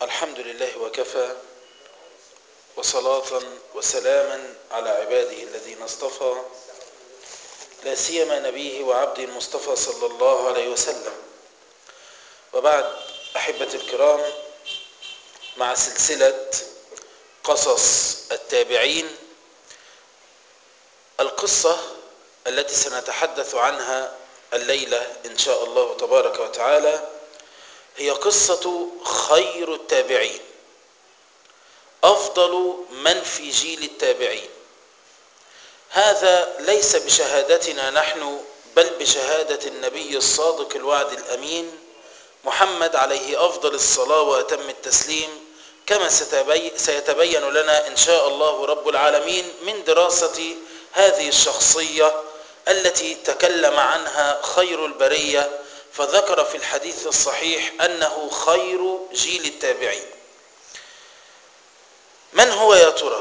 الحمد لله وكفى وصلاة وسلاما على عباده الذين اصطفى لا سيما نبيه وعبده المصطفى صلى الله عليه وسلم وبعد أحبة الكرام مع سلسلة قصص التابعين القصة التي سنتحدث عنها الليلة إن شاء الله تبارك وتعالى هي قصة خير التابعين أفضل من في جيل التابعين هذا ليس بشهادتنا نحن بل بشهادة النبي الصادق الوعد الأمين محمد عليه أفضل الصلاة وأتم التسليم كما سيتبين لنا إن شاء الله رب العالمين من دراسة هذه الشخصية التي تكلم عنها خير البرية فذكر في الحديث الصحيح أنه خير جيل التابعين من هو يا ترى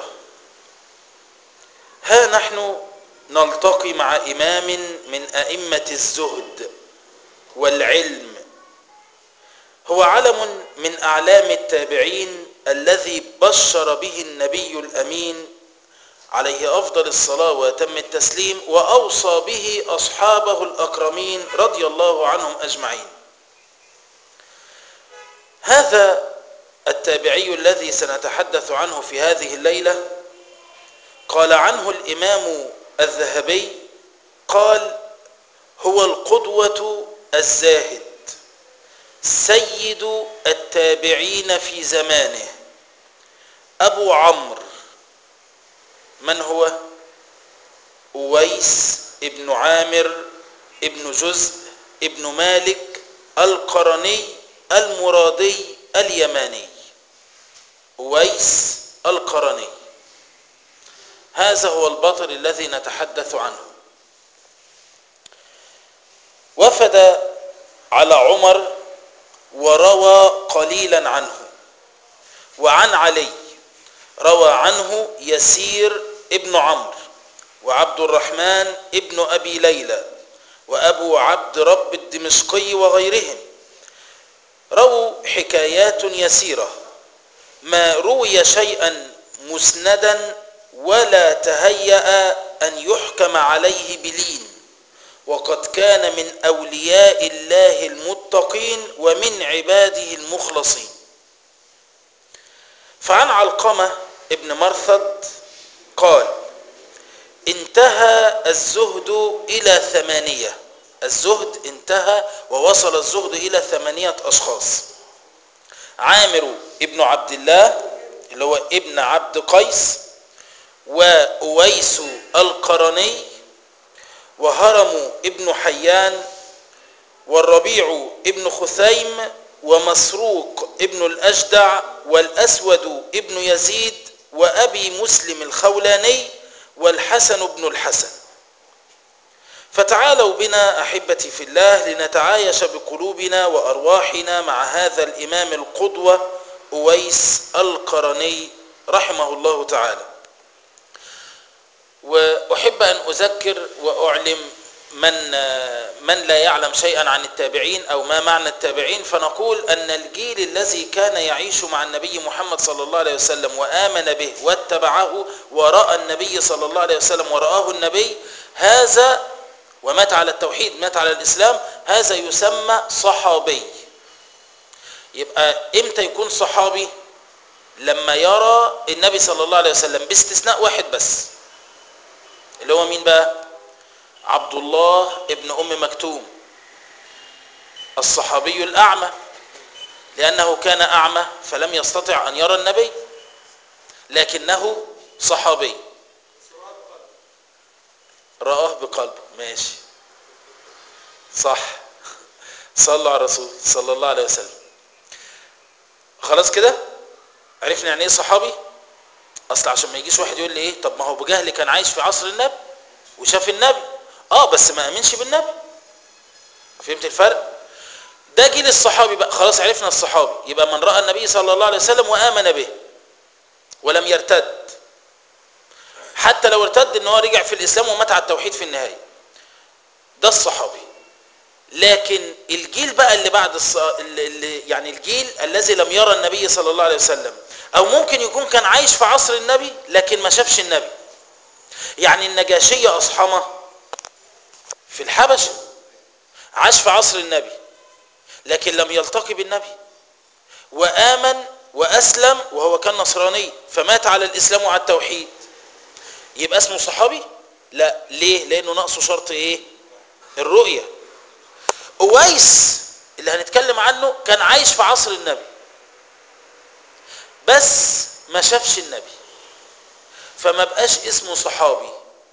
ها نحن نلتقي مع إمام من أئمة الزهد والعلم هو علم من أعلام التابعين الذي بشر به النبي الأمين عليه أفضل الصلاة وأتم التسليم وأوصى به أصحابه الأكرمين رضي الله عنهم أجمعين هذا التابعي الذي سنتحدث عنه في هذه الليلة قال عنه الإمام الذهبي قال هو القدوة الزاهد سيد التابعين في زمانه أبو عمرو من هو أويس ابن عامر ابن جزء ابن مالك القرني المرادي اليماني أويس القرني هذا هو البطل الذي نتحدث عنه وفد على عمر وروى قليلا عنه وعن علي روى عنه يسير ابن عمرو وعبد الرحمن ابن أبي ليلى وأبو عبد رب الدمشقي وغيرهم رووا حكايات يسيرة ما روي شيئا مسندا ولا تهيأ أن يحكم عليه بلين وقد كان من أولياء الله المتقين ومن عباده المخلصين فعن علقمة ابن مرثد قال انتهى الزهد إلى ثمانية الزهد انتهى ووصل الزهد إلى ثمانية أشخاص عامر ابن عبد الله اللي هو ابن عبد قيس وأويس القرني وهرم ابن حيان والربيع ابن خثيم ومسروق ابن الأجدع والأسود ابن يزيد وأبي مسلم الخولاني والحسن بن الحسن فتعالوا بنا أحبتي في الله لنتعايش بقلوبنا وأرواحنا مع هذا الإمام القدوة أويس القرني رحمه الله تعالى وأحب أن أذكر وأعلم من من لا يعلم شيئا عن التابعين أو ما معنى التابعين فنقول أن الجيل الذي كان يعيش مع النبي محمد صلى الله عليه وسلم وآمن به واتبعه ورأى النبي صلى الله عليه وسلم ورآه النبي هذا ومات على التوحيد مات على الإسلام هذا يسمى صحابي يبقى إمتى يكون صحابي لما يرى النبي صلى الله عليه وسلم باستثناء واحد بس اللي هو مين بقى عبد الله ابن أم مكتوم الصحابي الأعمى لأنه كان أعمى فلم يستطع أن يرى النبي لكنه صحابي رآه بقلبه ماشي صح صلوا على الرسول صلى الله عليه وسلم خلاص كده عرفنا يعني ايه صحابي اصل عشان ما يجيش واحد يقول لي ايه طب ما هو ابو جهل كان عايش في عصر النبي وشاف النبي اه بس ما امنش بالنبي فهمت الفرق ده جيل الصحابي بقى خلاص عرفنا الصحابي يبقى من راى النبي صلى الله عليه وسلم وامن به ولم يرتد حتى لو ارتد ان هو رجع في الاسلام ومات على التوحيد في النهايه ده الصحابي لكن الجيل بقى اللي بعد الص... اللي يعني الجيل الذي لم يرى النبي صلى الله عليه وسلم او ممكن يكون كان عايش في عصر النبي لكن ما شافش النبي يعني النجاشية اصحمه في الحبشة عاش في عصر النبي لكن لم يلتقي بالنبي وآمن وأسلم وهو كان نصراني فمات على الإسلام وعلى التوحيد يبقى اسمه صحابي لا ليه لأنه ناقصه شرط إيه الرؤية أويس اللي هنتكلم عنه كان عايش في عصر النبي بس ما شافش النبي فما بقاش اسمه صحابي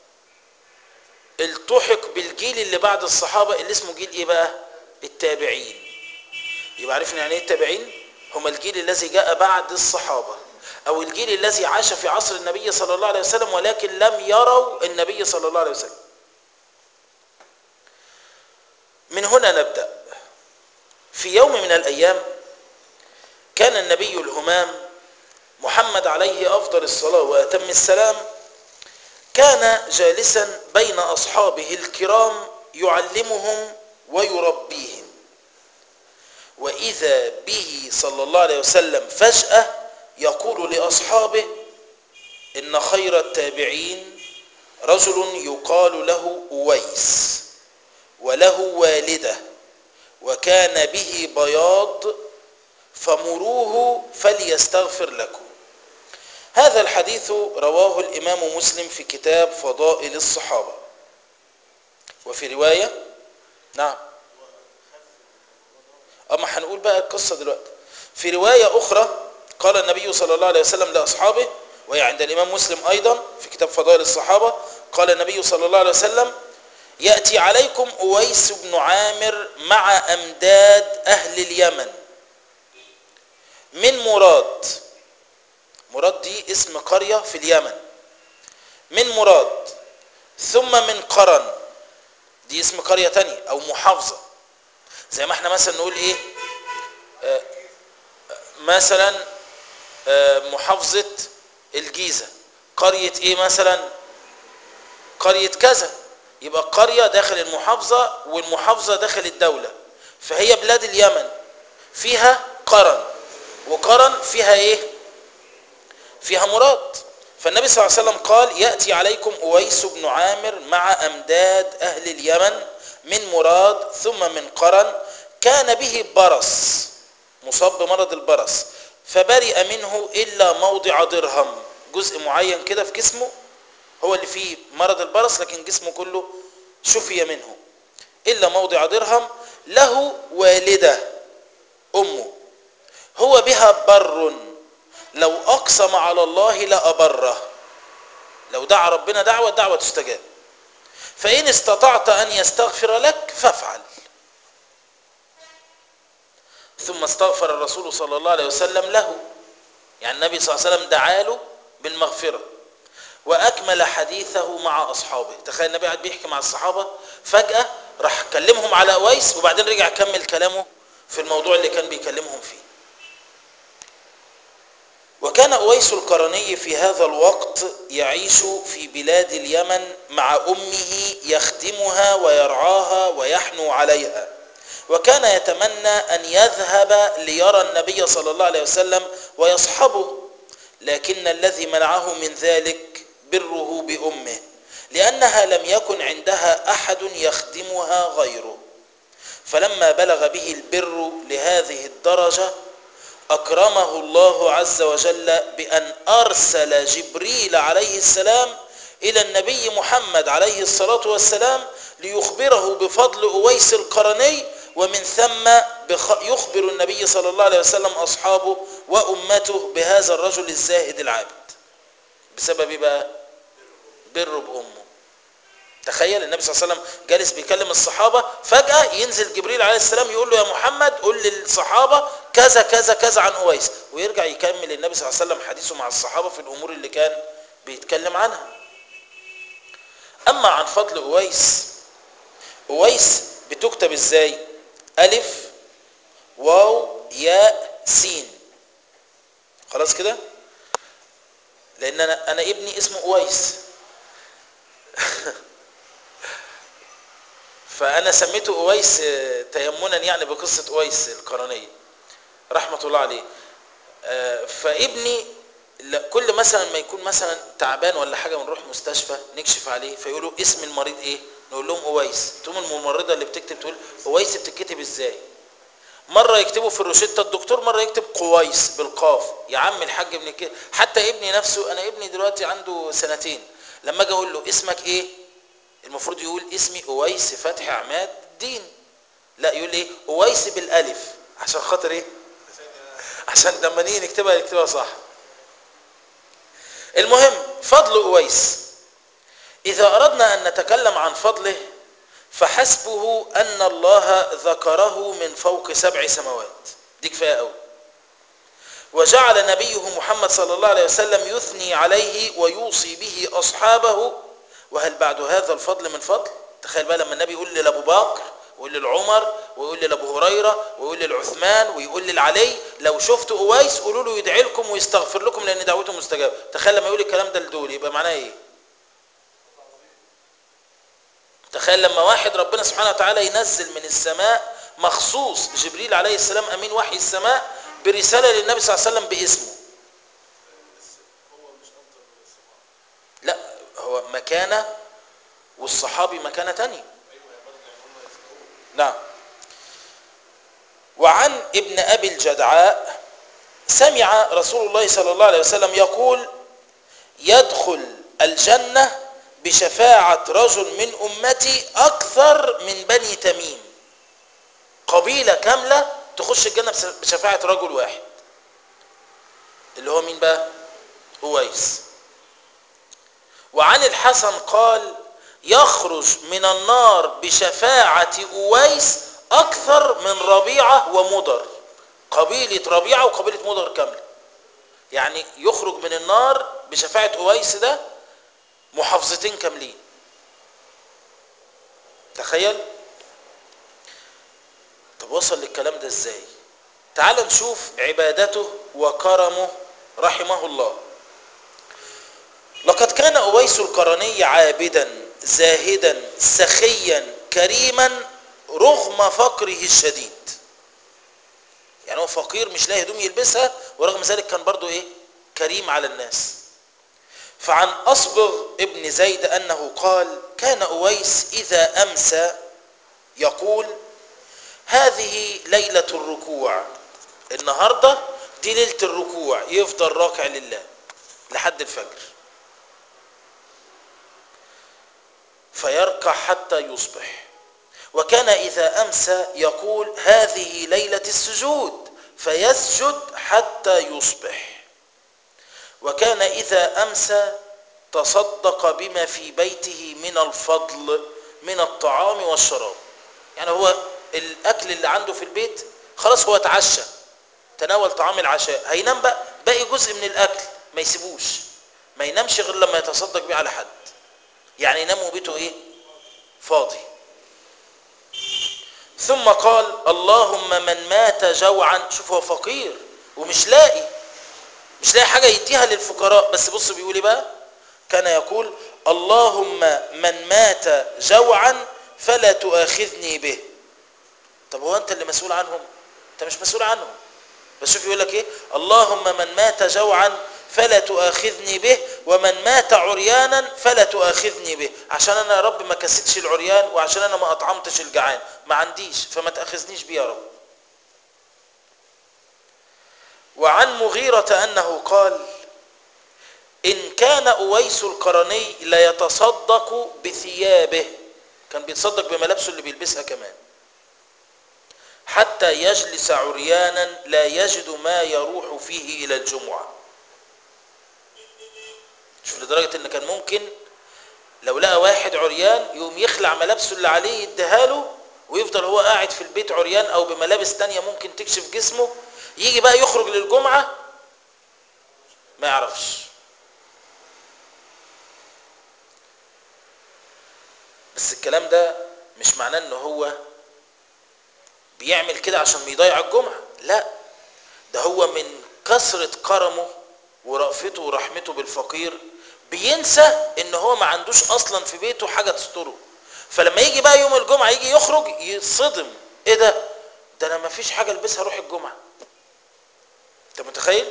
التحق بالجيل اللي بعد الصحابة اللي اسمه جيل ايه بقى التابعين يبقى عرفنا يعني ايه التابعين هم الجيل الذي جاء بعد الصحابة او الجيل الذي عاش في عصر النبي صلى الله عليه وسلم ولكن لم يروا النبي صلى الله عليه وسلم من هنا نبدأ في يوم من الأيام كان النبي الهمام محمد عليه أفضل الصلاة وأتم السلام كان جالسا بين أصحابه الكرام يعلمهم ويربيهم وإذا به صلى الله عليه وسلم فجأة يقول لأصحابه إن خير التابعين رجل يقال له أويس وله والدة وكان به بياض فمروه فليستغفر لكم هذا الحديث رواه الإمام مسلم في كتاب فضائل الصحابة وفي رواية نعم أما هنقول بقى القصة دلوقتي في رواية أخرى قال النبي صلى الله عليه وسلم لأصحابه وهي عند الإمام مسلم أيضا في كتاب فضائل الصحابة قال النبي صلى الله عليه وسلم يأتي عليكم أويس بن عامر مع أمداد أهل اليمن من مراد مراد دي اسم قرية في اليمن من مراد ثم من قرن دي اسم قرية تانية أو محافظة زي ما احنا مثلا نقول ايه آه مثلا آه محافظة الجيزة قرية ايه مثلا قرية كذا يبقى قرية داخل المحافظة والمحافظة داخل الدولة فهي بلاد اليمن فيها قرن وقرن فيها ايه فيها مراد فالنبي صلى الله عليه وسلم قال يأتي عليكم أويس بن عامر مع أمداد أهل اليمن من مراد ثم من قرن كان به برص مصاب بمرض البرص فبرئ منه إلا موضع درهم جزء معين كده في جسمه هو اللي فيه مرض البرص لكن جسمه كله شفي منه إلا موضع درهم له والدة أمه هو بها بر لو أقسم على الله لأبره لو دعا ربنا دعوة دعوة تستجاب فإن استطعت أن يستغفر لك فافعل ثم استغفر الرسول صلى الله عليه وسلم له يعني النبي صلى الله عليه وسلم دعا له بالمغفرة وأكمل حديثه مع أصحابه تخيل النبي قاعد بيحكي مع الصحابة فجأة راح كلمهم على أويس وبعدين رجع كمل كلامه في الموضوع اللي كان بيكلمهم فيه وكان أويس القرني في هذا الوقت يعيش في بلاد اليمن مع أمه يخدمها ويرعاها ويحنو عليها وكان يتمنى أن يذهب ليرى النبي صلى الله عليه وسلم ويصحبه لكن الذي منعه من ذلك بره بأمه لأنها لم يكن عندها أحد يخدمها غيره فلما بلغ به البر لهذه الدرجة أكرمه الله عز وجل بأن أرسل جبريل عليه السلام إلى النبي محمد عليه الصلاة والسلام ليخبره بفضل أويس القرني ومن ثم يخبر النبي صلى الله عليه وسلم أصحابه وأمته بهذا الرجل الزاهد العابد بسبب بقى بره بأمه تخيل النبي صلى الله عليه وسلم جالس بيكلم الصحابة فجأة ينزل جبريل عليه السلام يقول له يا محمد قول للصحابة كذا كذا كذا عن أويس ويرجع يكمل النبي صلى الله عليه وسلم حديثه مع الصحابة في الأمور اللي كان بيتكلم عنها أما عن فضل أويس أويس بتكتب ازاي ألف واو ياء سين خلاص كده لأن أنا, أنا ابني اسمه أويس فانا سميته اويس آه، تيمنا يعني بقصه اويس القرنيه رحمه الله عليه آه، فابني لا- كل مثلا ما يكون مثلا تعبان ولا حاجه ونروح مستشفى نكشف عليه فيقولوا اسم المريض ايه نقول لهم اويس تقوم الممرضه اللي بتكتب تقول اويس بتتكتب ازاي مره يكتبوا في الروشته الدكتور مره يكتب قويس بالقاف يا عم الحاج ابن كده حتى ابني نفسه انا ابني دلوقتي عنده سنتين لما اجي اقول له اسمك ايه المفروض يقول اسمي اويس فتحي عماد الدين لا يقول ايه اويس بالالف عشان خاطر ايه عشان لما نيجي نكتبها نكتبها صح المهم فضل اويس اذا اردنا ان نتكلم عن فضله فحسبه ان الله ذكره من فوق سبع سماوات دي كفايه قوي وجعل نبيه محمد صلى الله عليه وسلم يثني عليه ويوصي به اصحابه وهل بعد هذا الفضل من فضل تخيل بقى لما النبي يقول لابو بكر ويقول لعمر ويقول لابو هريره ويقول لعثمان ويقول لعلي لو شفتوا اويس قولوا له يدعي لكم ويستغفر لكم لان دعوته مستجابه تخيل لما يقول الكلام ده لدول يبقى معناه ايه تخيل لما واحد ربنا سبحانه وتعالى ينزل من السماء مخصوص جبريل عليه السلام امين وحي السماء برساله للنبي صلى الله عليه وسلم باسمه لا هو مكانه والصحابي مكانه تانية نعم وعن ابن ابي الجدعاء سمع رسول الله صلى الله عليه وسلم يقول يدخل الجنه بشفاعة رجل من أمتي أكثر من بني تميم قبيلة كاملة تخش الجنة بشفاعة رجل واحد اللي هو مين بقى أويس وعن الحسن قال يخرج من النار بشفاعة أويس أكثر من ربيعة ومضر قبيلة ربيعة وقبيلة مضر كاملة يعني يخرج من النار بشفاعة أويس ده محافظتين كاملين تخيل طب وصل للكلام ده ازاي تعال نشوف عبادته وكرمه رحمه الله لقد كان أويس القرني عابدا زاهدا سخيا كريما رغم فقره الشديد يعني هو فقير مش لاقي هدوم يلبسها ورغم ذلك كان برضو ايه كريم على الناس فعن أصبغ ابن زيد أنه قال كان أويس إذا أمسى يقول هذه ليلة الركوع النهاردة دي ليلة الركوع يفضل راكع لله لحد الفجر فيركع حتى يصبح وكان إذا أمسى يقول هذه ليلة السجود فيسجد حتى يصبح وكان إذا أمسى تصدق بما في بيته من الفضل من الطعام والشراب يعني هو الأكل اللي عنده في البيت خلاص هو اتعشى تناول طعام العشاء هينام بقى باقي جزء من الأكل ما يسيبوش ما ينامش غير لما يتصدق بيه على حد يعني ينام وبيته ايه فاضي ثم قال اللهم من مات جوعا شوف هو فقير ومش لاقي مش لاقي حاجة يديها للفقراء بس بص بيقول ايه بقى كان يقول اللهم من مات جوعا فلا تؤاخذني به طب هو انت اللي مسؤول عنهم انت مش مسؤول عنهم بس شوف يقول لك ايه اللهم من مات جوعا فلا تؤاخذني به ومن مات عريانا فلا تؤاخذني به عشان انا يا رب ما كسيتش العريان وعشان انا ما اطعمتش الجعان ما عنديش فما تاخذنيش بيه يا رب وعن مغيرة أنه قال إن كان أويس القرني ليتصدق بثيابه كان بيتصدق بملابسه اللي بيلبسها كمان حتى يجلس عريانا لا يجد ما يروح فيه إلى الجمعة شوف لدرجة إن كان ممكن لو لقى واحد عريان يقوم يخلع ملابسه اللي عليه يديها له ويفضل هو قاعد في البيت عريان أو بملابس تانية ممكن تكشف جسمه يجي بقى يخرج للجمعة ما يعرفش بس الكلام ده مش معناه ان هو بيعمل كده عشان يضيع الجمعة لا ده هو من كثرة كرمه ورأفته ورحمته بالفقير بينسى ان هو ما عندوش اصلا في بيته حاجة تستره فلما يجي بقى يوم الجمعة يجي يخرج يتصدم ايه ده ده انا ما فيش حاجة البسها اروح الجمعة انت متخيل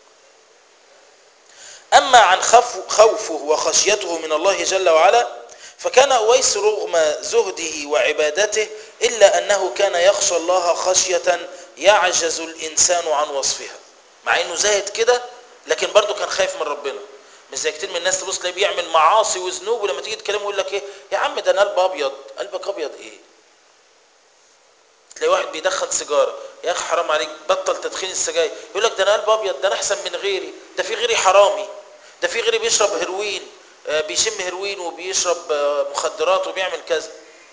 اما عن خوف خوفه وخشيته من الله جل وعلا فكان أويس رغم زهده وعبادته إلا أنه كان يخشى الله خشية يعجز الإنسان عن وصفها مع أنه زاهد كده لكن برضه كان خايف من ربنا مش زي كتير من الناس تبص تلاقيه بيعمل معاصي وذنوب ولما تيجي تكلمه يقول لك ايه يا عم ده انا قلب ابيض قلبك ابيض ايه تلاقي واحد بيدخن سيجاره يا اخي حرام عليك بطل تدخين السجاير يقول لك ده انا قلب ابيض ده انا احسن من غيري ده في غيري حرامي ده في غيري بيشرب هيروين آه بيشم هيروين وبيشرب آه مخدرات وبيعمل كذا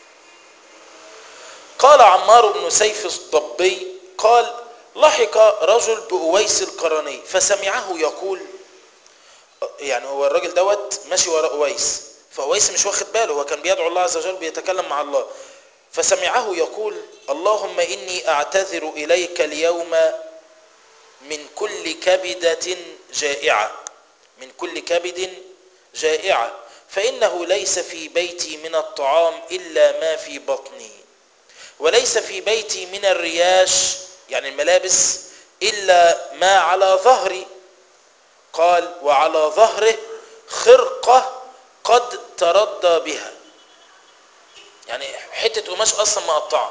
قال عمار بن سيف الضبي قال لحق رجل بأويس القرني فسمعه يقول يعني هو الراجل دوت ماشي وراء أويس فأويس مش واخد باله هو كان بيدعو الله عز وجل بيتكلم مع الله فسمعه يقول اللهم إني أعتذر إليك اليوم من كل كبدة جائعة من كل كبد جائعة فإنه ليس في بيتي من الطعام إلا ما في بطني وليس في بيتي من الرياش يعني الملابس إلا ما على ظهري قال وعلى ظهره خرقة قد تردى بها يعني حتة قماش أصلا مقطعة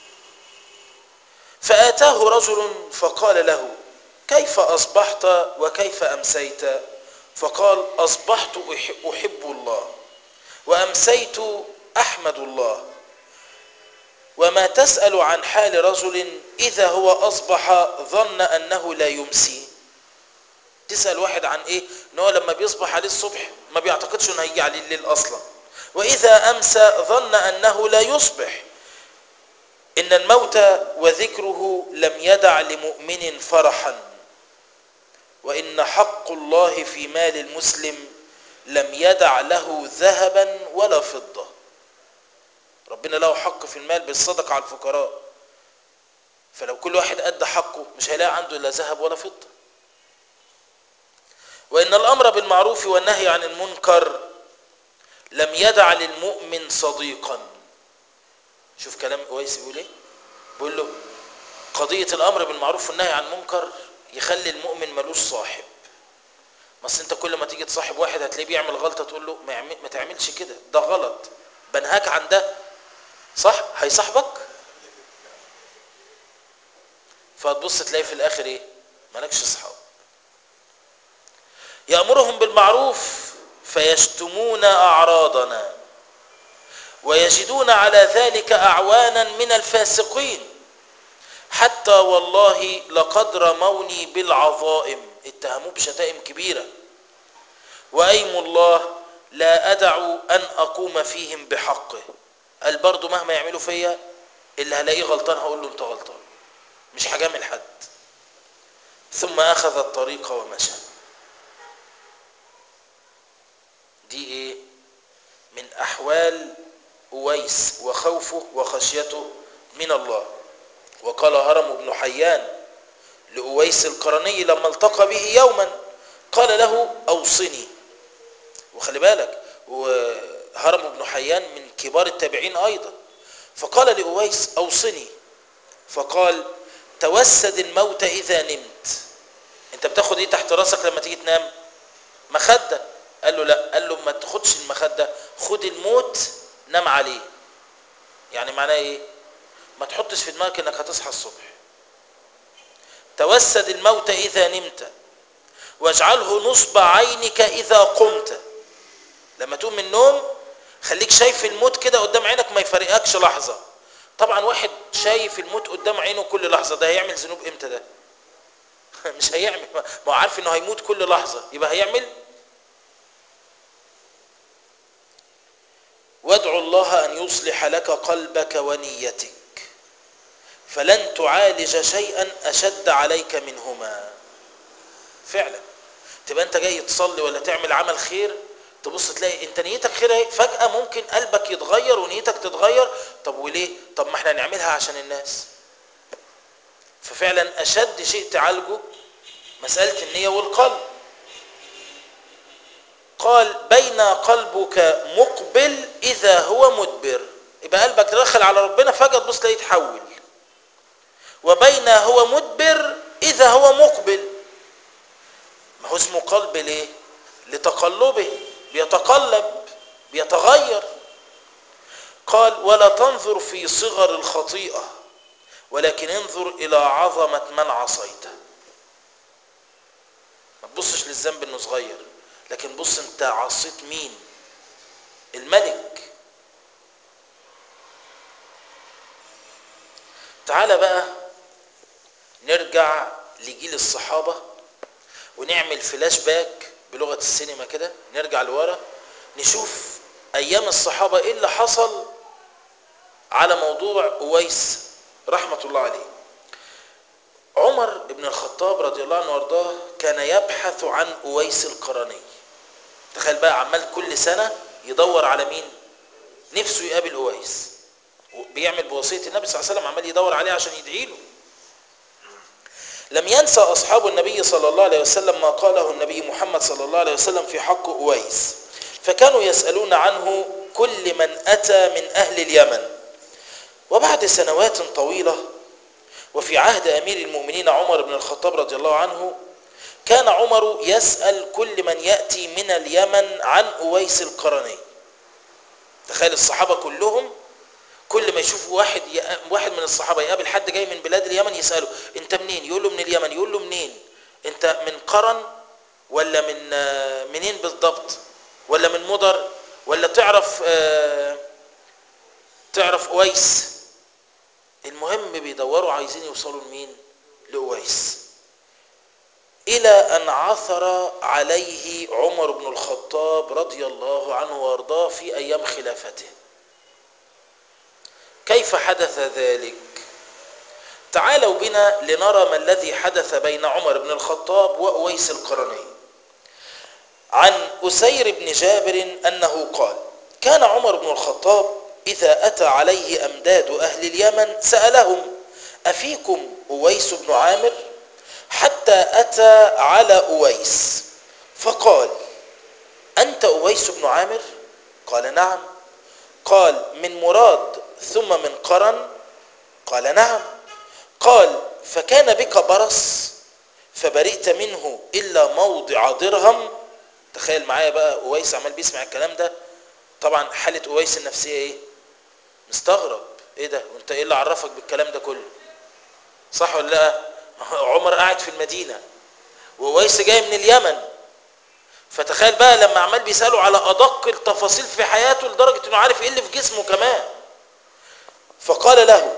فآتاه رجل فقال له كيف أصبحت وكيف أمسيت فقال أصبحت أحب الله وأمسيت أحمد الله وما تسأل عن حال رجل إذا هو أصبح ظن أنه لا يمسي تسأل واحد عن إيه إن هو لما بيصبح عليه الصبح ما بيعتقدش إنه هيجي عليه الليل أصلا وإذا أمسى ظن أنه لا يصبح إن الموت وذكره لم يدع لمؤمن فرحا وإن حق الله في مال المسلم لم يدع له ذهبا ولا فضة ربنا له حق في المال بالصدقة على الفقراء فلو كل واحد أدى حقه مش هيلاقي عنده لا ذهب ولا فضة وإن الأمر بالمعروف والنهي عن المنكر لم يدع للمؤمن صديقا شوف كلام كويس بيقول ايه بيقول له قضية الأمر بالمعروف والنهي عن المنكر يخلي المؤمن ملوش صاحب بس انت كل ما تيجي تصاحب واحد هتلاقيه بيعمل غلطة تقول له ما, يعمل ما تعملش كده ده غلط بنهاك عن ده صح هيصاحبك فتبص تلاقي في الاخر ايه مالكش اصحاب يأمرهم بالمعروف فيشتمون أعراضنا ويجدون على ذلك أعوانا من الفاسقين حتى والله لقد رموني بالعظائم اتهموه بشتائم كبيرة وأيم الله لا أدع أن أقوم فيهم بحقه قال برضو مهما يعملوا فيا اللي هلاقيه غلطان هقول له انت غلطان مش هجامل حد ثم أخذ الطريق ومشى دي ايه من أحوال أويس وخوفه وخشيته من الله وقال هرم بن حيان لأويس القرني لما التقى به يوما قال له أوصني وخلي بالك وهرم بن حيان من كبار التابعين أيضا فقال لأويس أوصني فقال توسد الموت إذا نمت انت بتاخد ايه تحت راسك لما تيجي تنام مخدة قال له لا قال له ما تاخدش المخدة خد الموت نام عليه يعني معناه ايه ما تحطش في دماغك انك هتصحى الصبح توسد الموت اذا نمت واجعله نصب عينك اذا قمت لما تقوم من النوم خليك شايف الموت كده قدام عينك ما يفرقكش لحظة طبعا واحد شايف الموت قدام عينه كل لحظة ده هيعمل ذنوب امتى ده مش هيعمل ما هو عارف انه هيموت كل لحظة يبقى هيعمل وادعو الله أن يصلح لك قلبك ونيتك فلن تعالج شيئا أشد عليك منهما فعلا تبقى أنت جاي تصلي ولا تعمل عمل خير تبص تلاقي انت نيتك خير اهي فجأة ممكن قلبك يتغير ونيتك تتغير طب وليه طب ما احنا نعملها عشان الناس ففعلا أشد شيء تعالجه مسألة النية والقلب قال بين قلبك مقبل إذا هو مدبر يبقى قلبك دخل على ربنا فجأة تبص تلاقيه يتحول وبين هو مدبر إذا هو مقبل ما هو اسمه قلب ليه لتقلبه بيتقلب بيتغير قال ولا تنظر في صغر الخطيئة ولكن انظر إلى عظمة من عصيته ما تبصش للذنب انه صغير لكن بص انت عصيت مين الملك تعال بقى نرجع لجيل الصحابة ونعمل فلاش باك بلغة السينما كده نرجع لورا نشوف أيام الصحابة إيه اللي حصل على موضوع أويس رحمة الله عليه عمر بن الخطاب رضي الله عنه وارضاه كان يبحث عن أويس القرني تخيل بقى عمال كل سنة يدور على مين نفسه يقابل أويس بيعمل بوصية النبي صلى الله عليه وسلم عمال يدور عليه عشان يدعي له لم ينسى أصحاب النبي صلى الله عليه وسلم ما قاله النبي محمد صلى الله عليه وسلم في حق أويس فكانوا يسألون عنه كل من أتى من أهل اليمن وبعد سنوات طويلة وفي عهد أمير المؤمنين عمر بن الخطاب رضي الله عنه كان عمر يسأل كل من يأتي من اليمن عن أويس القرني تخيل الصحابة كلهم كل ما يشوفوا واحد واحد من الصحابة يقابل حد جاي من بلاد اليمن يسأله انت منين يقول له من اليمن يقول له منين انت من قرن ولا من منين بالضبط ولا من مضر ولا تعرف اه تعرف أويس المهم بيدوروا عايزين يوصلوا لمين لأويس إلى أن عثر عليه عمر بن الخطاب رضي الله عنه وارضاه في أيام خلافته كيف حدث ذلك تعالوا بنا لنرى ما الذي حدث بين عمر بن الخطاب وأويس القرني عن أسير بن جابر أنه قال كان عمر بن الخطاب إذا أتى عليه أمداد أهل اليمن سألهم أفيكم أويس بن عامر حتى أتى على أويس فقال أنت أويس بن عامر قال نعم قال من مراد ثم من قرن قال نعم قال فكان بك برص فبرئت منه إلا موضع درهم تخيل معايا بقى أويس عمال بيسمع الكلام ده طبعا حالة أويس النفسية إيه مستغرب إيه ده وانت إيه اللي عرفك بالكلام ده كله صح ولا لا عمر قاعد في المدينة وأويس جاي من اليمن فتخيل بقى لما عمال بيسأله على أدق التفاصيل في حياته لدرجة إنه عارف إيه اللي في جسمه كمان فقال له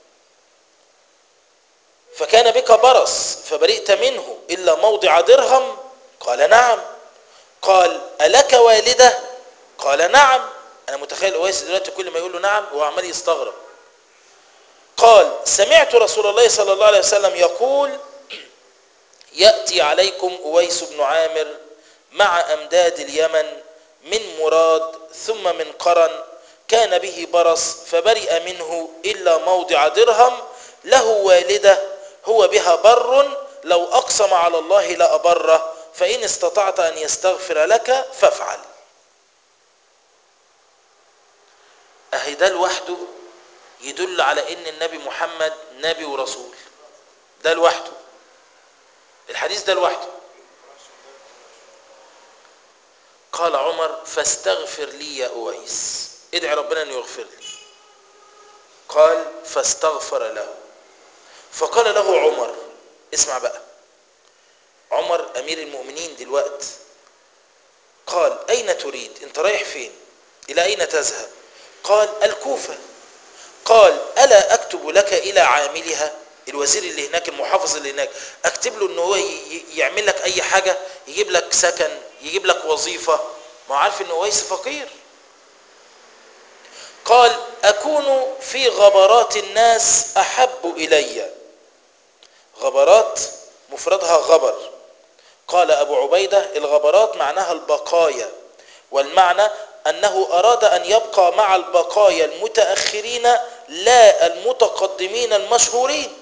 فكان بك برص فبرئت منه إلا موضع درهم قال نعم قال ألك والدة قال نعم أنا متخيل أويس دلوقتي كل ما يقول له نعم هو عمال يستغرب قال سمعت رسول الله صلى الله عليه وسلم يقول يأتي عليكم أويس بن عامر مع أمداد اليمن من مراد ثم من قرن كان به برص فبرئ منه إلا موضع درهم له والدة هو بها بر لو أقسم على الله لأبره فإن استطعت أن يستغفر لك فافعل أهي ده لوحده يدل على ان النبي محمد نبي ورسول ده لوحده الحديث ده لوحده قال عمر فاستغفر لي يا أويس ادعي ربنا أن يغفر لي قال فاستغفر له فقال له عمر اسمع بقى عمر أمير المؤمنين دلوقت قال أين تريد انت رايح فين إلى أين تذهب قال الكوفة قال ألا أكتب لك إلى عاملها الوزير اللي هناك المحافظ اللي هناك أكتب له أنه هو يعمل لك أي حاجة يجيب لك سكن يجيب لك وظيفة ما عارف أنه ويس فقير قال أكون في غبرات الناس أحب إلي غبرات مفردها غبر قال أبو عبيدة الغبرات معناها البقايا والمعنى أنه أراد أن يبقى مع البقايا المتأخرين لا المتقدمين المشهورين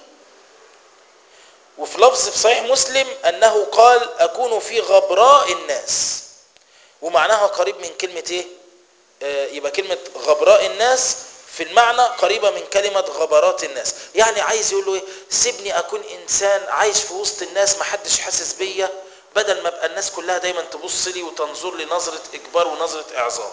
وفي لفظ في صحيح مسلم أنه قال أكون في غبراء الناس ومعناها قريب من كلمة ايه آه يبقى كلمة غبراء الناس في المعنى قريبة من كلمة غبرات الناس يعني عايز يقول له ايه سيبني اكون انسان عايش في وسط الناس محدش حاسس بيا بدل ما ابقى الناس كلها دايما تبص لي وتنظر لي نظرة اجبار ونظرة اعظام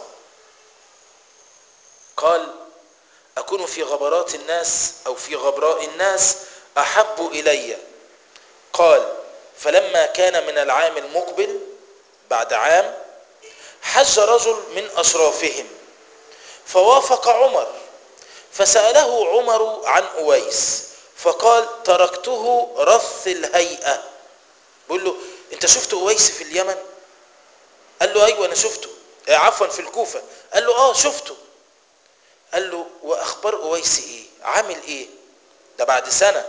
قال اكون في غبرات الناس او في غبراء الناس احب الي قال فلما كان من العام المقبل بعد عام حج رجل من اشرافهم فوافق عمر فسأله عمر عن أويس فقال تركته رث الهيئة بيقول له انت شفت أويس في اليمن قال له ايوه انا شفته آه عفوا في الكوفة قال له اه شفته قال له واخبار أويس ايه عامل ايه ده بعد سنة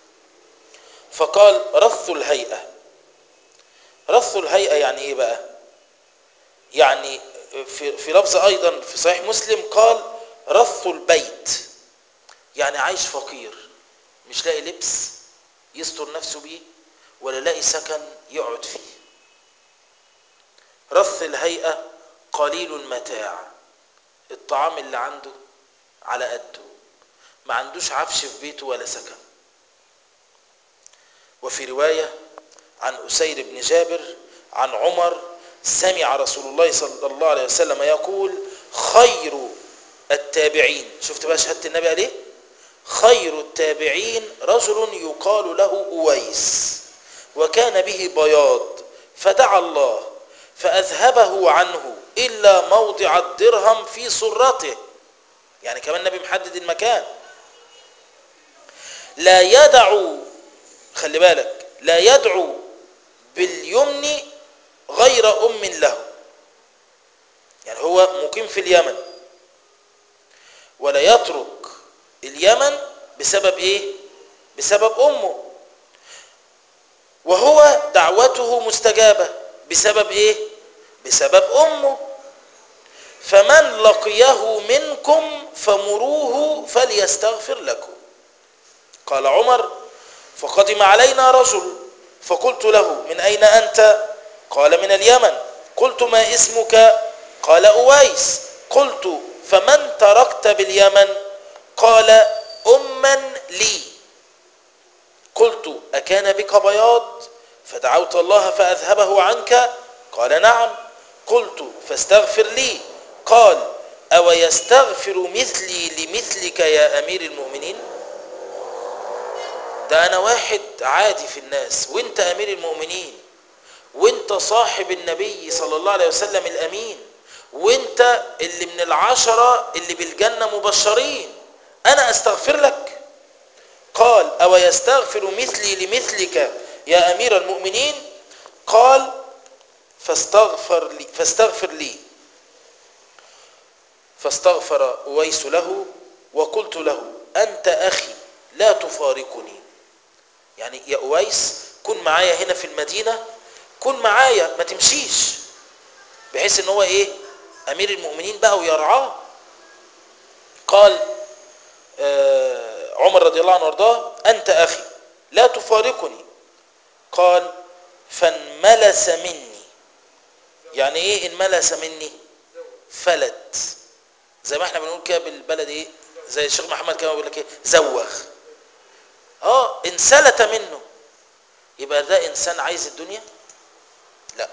فقال رث الهيئة رث الهيئة يعني ايه بقى يعني في, في لفظ ايضا في صحيح مسلم قال رث البيت يعني عايش فقير مش لاقي لبس يستر نفسه بيه ولا لاقي سكن يقعد فيه رث الهيئة قليل المتاع الطعام اللي عنده على قده ما عندوش عفش في بيته ولا سكن وفي رواية عن أسير بن جابر عن عمر سمع رسول الله صلى الله عليه وسلم يقول خير التابعين شفت بقى شهادة النبي عليه خير التابعين رجل يقال له أويس وكان به بياض فدعا الله فأذهبه عنه إلا موضع الدرهم في سرته يعني كمان النبي محدد المكان لا يدع خلي بالك لا يدعو باليمن غير أم له يعني هو مقيم في اليمن ولا يترك اليمن بسبب ايه بسبب امه وهو دعوته مستجابة بسبب ايه بسبب امه فمن لقيه منكم فمروه فليستغفر لكم قال عمر فقدم علينا رجل فقلت له من اين انت قال من اليمن قلت ما اسمك قال اويس قلت فمن تركت باليمن قال أما لي قلت أكان بك بياض فدعوت الله فأذهبه عنك قال نعم قلت فاستغفر لي قال أو يستغفر مثلي لمثلك يا أمير المؤمنين ده أنا واحد عادي في الناس وانت أمير المؤمنين وانت صاحب النبي صلى الله عليه وسلم الأمين وانت اللي من العشرة اللي بالجنة مبشرين انا استغفر لك قال او يستغفر مثلي لمثلك يا امير المؤمنين قال فاستغفر لي فاستغفر لي فاستغفر اويس له وقلت له انت اخي لا تفارقني يعني يا اويس كن معايا هنا في المدينة كن معايا ما تمشيش بحيث ان هو ايه امير المؤمنين بقى ويرعاه قال آه عمر رضي الله عنه وارضاه انت اخي لا تفارقني قال فانملس مني يعني ايه انملس مني فلت زي ما احنا بنقول كده بالبلد ايه زي الشيخ محمد كما بيقول لك ايه زوغ اه انسلت منه يبقى ده انسان عايز الدنيا لا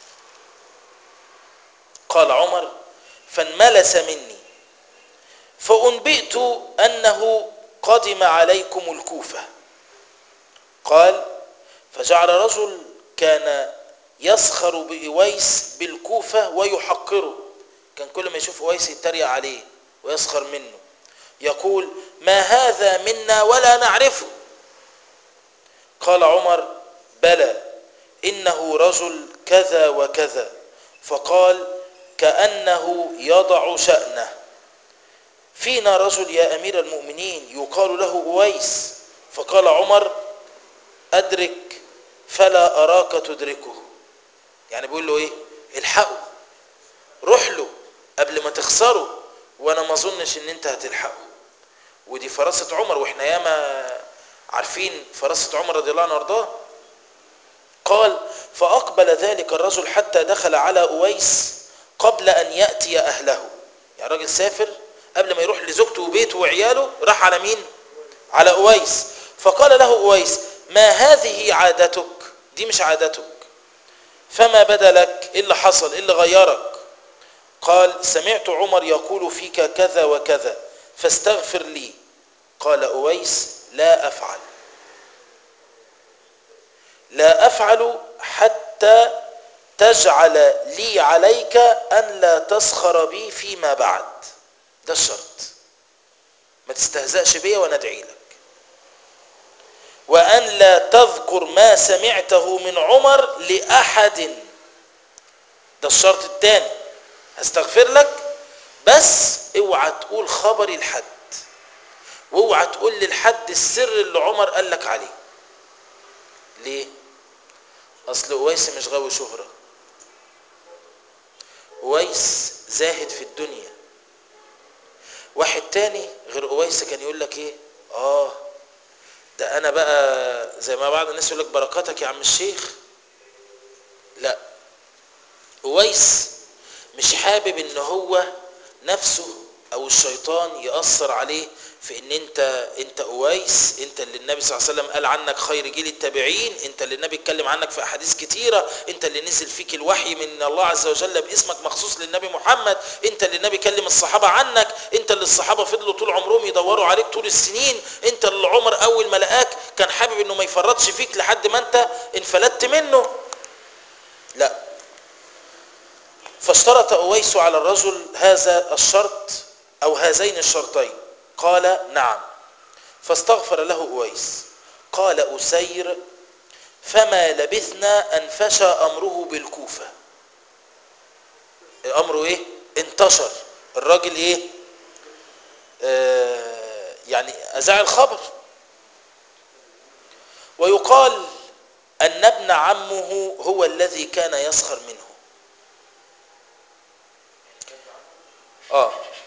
قال عمر فانملس مني فأنبئت أنه قدم عليكم الكوفة قال فجعل رجل كان يسخر بإويس بالكوفة ويحقره كان كل ما يشوف أويس يتريق عليه ويسخر منه يقول ما هذا منا ولا نعرفه قال عمر بلى إنه رجل كذا وكذا فقال كأنه يضع شأنه فينا رجل يا أمير المؤمنين يقال له أويس فقال عمر أدرك فلا أراك تدركه يعني بيقول له إيه الحقه روح له قبل ما تخسره وأنا ما أظنش إن أنت هتلحقه ودي فراسة عمر وإحنا ياما عارفين فراسة عمر رضي الله عنه وارضاه قال فأقبل ذلك الرجل حتى دخل على أويس قبل أن يأتي أهله يعني راجل سافر قبل ما يروح لزوجته وبيته وعياله راح على مين على أويس فقال له أويس ما هذه عادتك دي مش عادتك فما بدا لك إيه اللي حصل إيه اللي غيرك قال سمعت عمر يقول فيك كذا وكذا فاستغفر لي قال أويس لا أفعل لا أفعل حتى تجعل لي عليك أن لا تسخر بي فيما بعد ده الشرط ما تستهزأش بيا وانا ادعي لك وأن لا تذكر ما سمعته من عمر لأحد ده الشرط الثاني هستغفر لك بس اوعى تقول خبري لحد واوعى تقول للحد السر اللي عمر قال لك عليه ليه اصل اويس مش غاوي شهرة اويس زاهد في الدنيا واحد تاني غير اويس كان يقول لك ايه اه ده انا بقى زي ما بعض الناس يقول لك بركاتك يا عم الشيخ لا اويس مش حابب ان هو نفسه او الشيطان يأثر عليه في ان انت انت اويس انت اللي النبي صلى الله عليه وسلم قال عنك خير جيل التابعين انت اللي النبي اتكلم عنك في احاديث كتيره انت اللي نزل فيك الوحي من الله عز وجل باسمك مخصوص للنبي محمد انت اللي النبي كلم الصحابه عنك انت اللي الصحابه فضلوا طول عمرهم يدوروا عليك طول السنين انت اللي عمر اول ما لقاك كان حابب انه ما يفرطش فيك لحد ما انت انفلتت منه لا فاشترط اويس على الرجل هذا الشرط او هذين الشرطين قال نعم فاستغفر له اويس قال اسير فما لبثنا ان فشى امره بالكوفه امره ايه انتشر الراجل ايه آه يعني اذاع الخبر ويقال ان ابن عمه هو الذي كان يسخر منه اه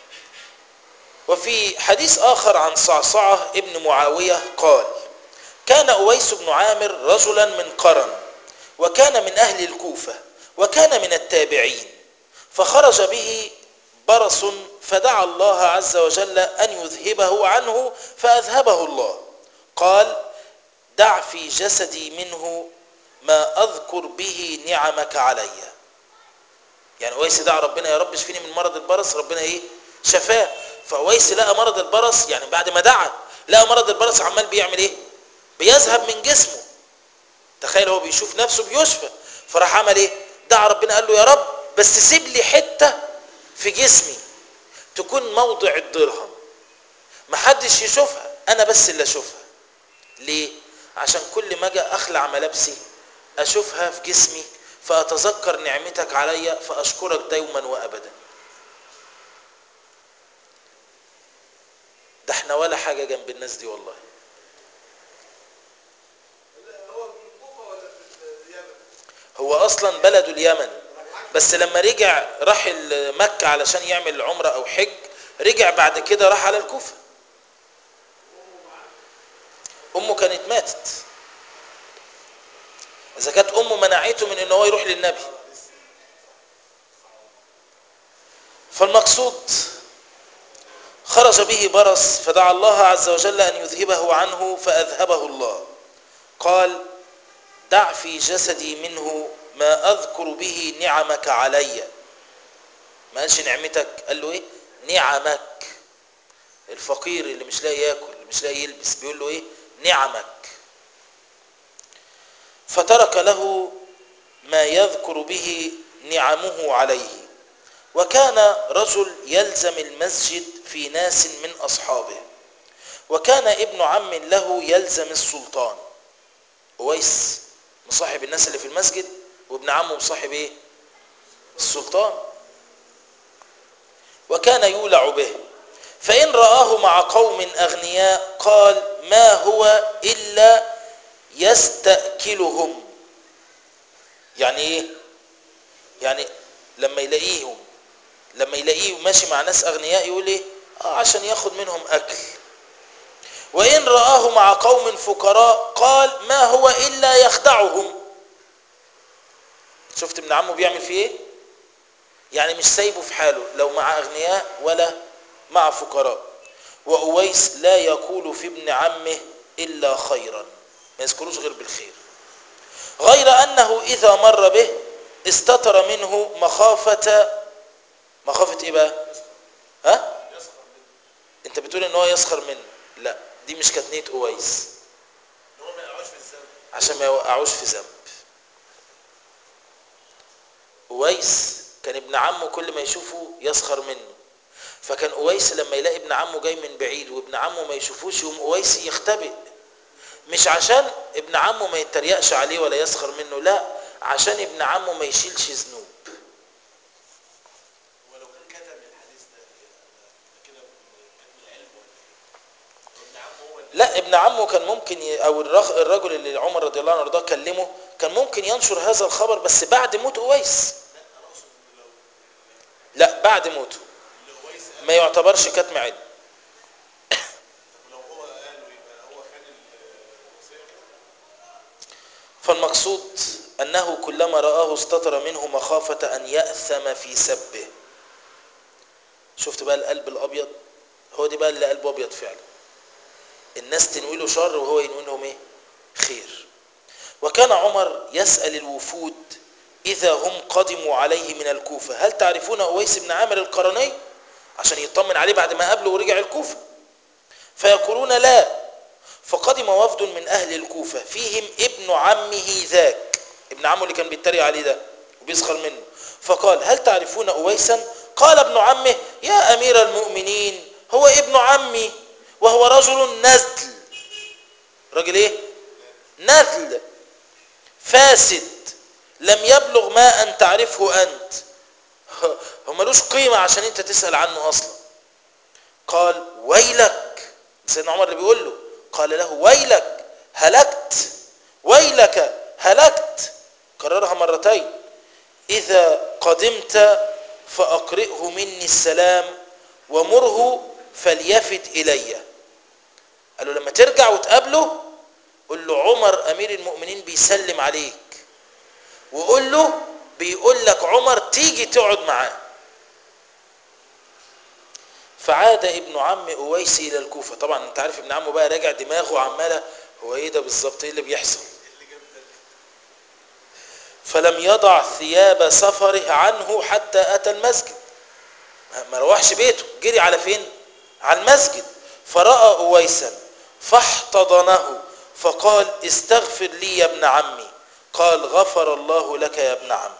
وفي حديث آخر عن صعصعة ابن معاوية قال كان أويس بن عامر رجلا من قرن وكان من أهل الكوفة وكان من التابعين فخرج به برص فدعا الله عز وجل أن يذهبه عنه فأذهبه الله قال دع في جسدي منه ما أذكر به نعمك علي يعني أويس دعا ربنا يا رب اشفيني من مرض البرص ربنا ايه شفاه فأويس لقى مرض البرص يعني بعد ما دعا لقى مرض البرص عمال بيعمل ايه بيذهب من جسمه تخيل هو بيشوف نفسه بيشفى فراح عمل ايه دعا ربنا قال له يا رب بس سيب لي حتة في جسمي تكون موضع الدرهم محدش يشوفها انا بس اللي اشوفها ليه عشان كل ما اجي اخلع ملابسي اشوفها في جسمي فاتذكر نعمتك عليا فاشكرك دوما وابدا ده احنا ولا حاجة جنب الناس دي والله هو اصلا بلده اليمن بس لما رجع راح مكة علشان يعمل عمرة او حج رجع بعد كده راح على الكوفة امه كانت ماتت اذا كانت امه منعته من ان هو يروح للنبي فالمقصود خرج به برص فدعا الله عز وجل أن يذهبه عنه فأذهبه الله قال دع في جسدي منه ما أذكر به نعمك علي ما قالش نعمتك قال له ايه نعمك الفقير اللي مش لاقي ياكل اللي مش لاقي يلبس بيقول له ايه نعمك فترك له ما يذكر به نعمه عليه وكان رجل يلزم المسجد في ناس من أصحابه وكان ابن عم له يلزم السلطان أويس مصاحب الناس اللي في المسجد وابن عمه مصاحب ايه السلطان وكان يولع به فإن رآه مع قوم أغنياء قال ما هو إلا يستأكلهم يعني ايه يعني لما يلاقيهم لما يلاقيه ماشي مع ناس أغنياء يقول ايه آه عشان ياخد منهم أكل وإن رآه مع قوم فقراء قال ما هو إلا يخدعهم شفت ابن عمه بيعمل فيه ايه يعني مش سايبه في حاله لو مع اغنياء ولا مع فقراء واويس لا يقول في ابن عمه الا خيرا ما يذكروش غير بالخير غير انه اذا مر به استتر منه مخافة مخافة ايه بقى ها انت بتقول ان هو يسخر منه لا دي مش كانت نية اويس ان هو ما يقعوش في الذنب عشان ما يوقعوش في ذنب اويس كان ابن عمه كل ما يشوفه يسخر منه فكان اويس لما يلاقي ابن عمه جاي من بعيد وابن عمه ما يشوفوش يقوم اويس يختبئ مش عشان ابن عمه ما يتريقش عليه ولا يسخر منه لا عشان ابن عمه ما يشيلش ذنوب ولو كان كتب الحديث ده ده كده كتب العلم ولا ايه؟ ابن عمه هو اللي لا ابن عمه كان ممكن ي... او الرغ... الرجل اللي عمر رضي الله عنه وارضاه كلمه كان ممكن ينشر هذا الخبر بس بعد موت اويس لا انا اقصد إن لو لا بعد موته لو ويس قال ما يعتبرش كتم علم ولو هو قاله يبقى هو خان الوصيه كده فالمقصود أنه كلما رآه استتر منه مخافة أن يأثم في سبه شفت بقى القلب الأبيض هو دي بقى اللي قلبه أبيض فعلا الناس تنوي له شر وهو ينوي لهم إيه خير وكان عمر يسأل الوفود إذا هم قدموا عليه من الكوفة هل تعرفون أويس بن عامر القرني عشان يطمن عليه بعد ما قابله ورجع الكوفة فيقولون لا فقدم وفد من أهل الكوفة فيهم ابن عمه ذاك ابن عمه اللي كان بيتريق عليه ده وبيسخر منه فقال هل تعرفون أويسا قال ابن عمه يا أمير المؤمنين هو ابن عمي وهو رجل نزل راجل ايه نذل فاسد لم يبلغ ما أن تعرفه أنت هو ملوش قيمة عشان انت تسأل عنه أصلا قال ويلك سيدنا عمر اللي بيقول له قال له ويلك هلكت ويلك هلكت كررها مرتين إذا قدمت فأقرئه مني السلام ومره فليفت إلي قال له لما ترجع وتقابله قل له عمر أمير المؤمنين بيسلم عليك وقول له بيقول لك عمر تيجي تقعد معاه فعاد ابن عم اويس الى الكوفه طبعا انت عارف ابن عمه بقى راجع دماغه عماله هو ايه ده بالظبط ايه اللي بيحصل اللي جاب ده فلم يضع ثياب سفره عنه حتى اتى المسجد ما روحش بيته جري على فين على المسجد فراى اويسا فاحتضنه فقال استغفر لي يا ابن عمي قال غفر الله لك يا ابن عم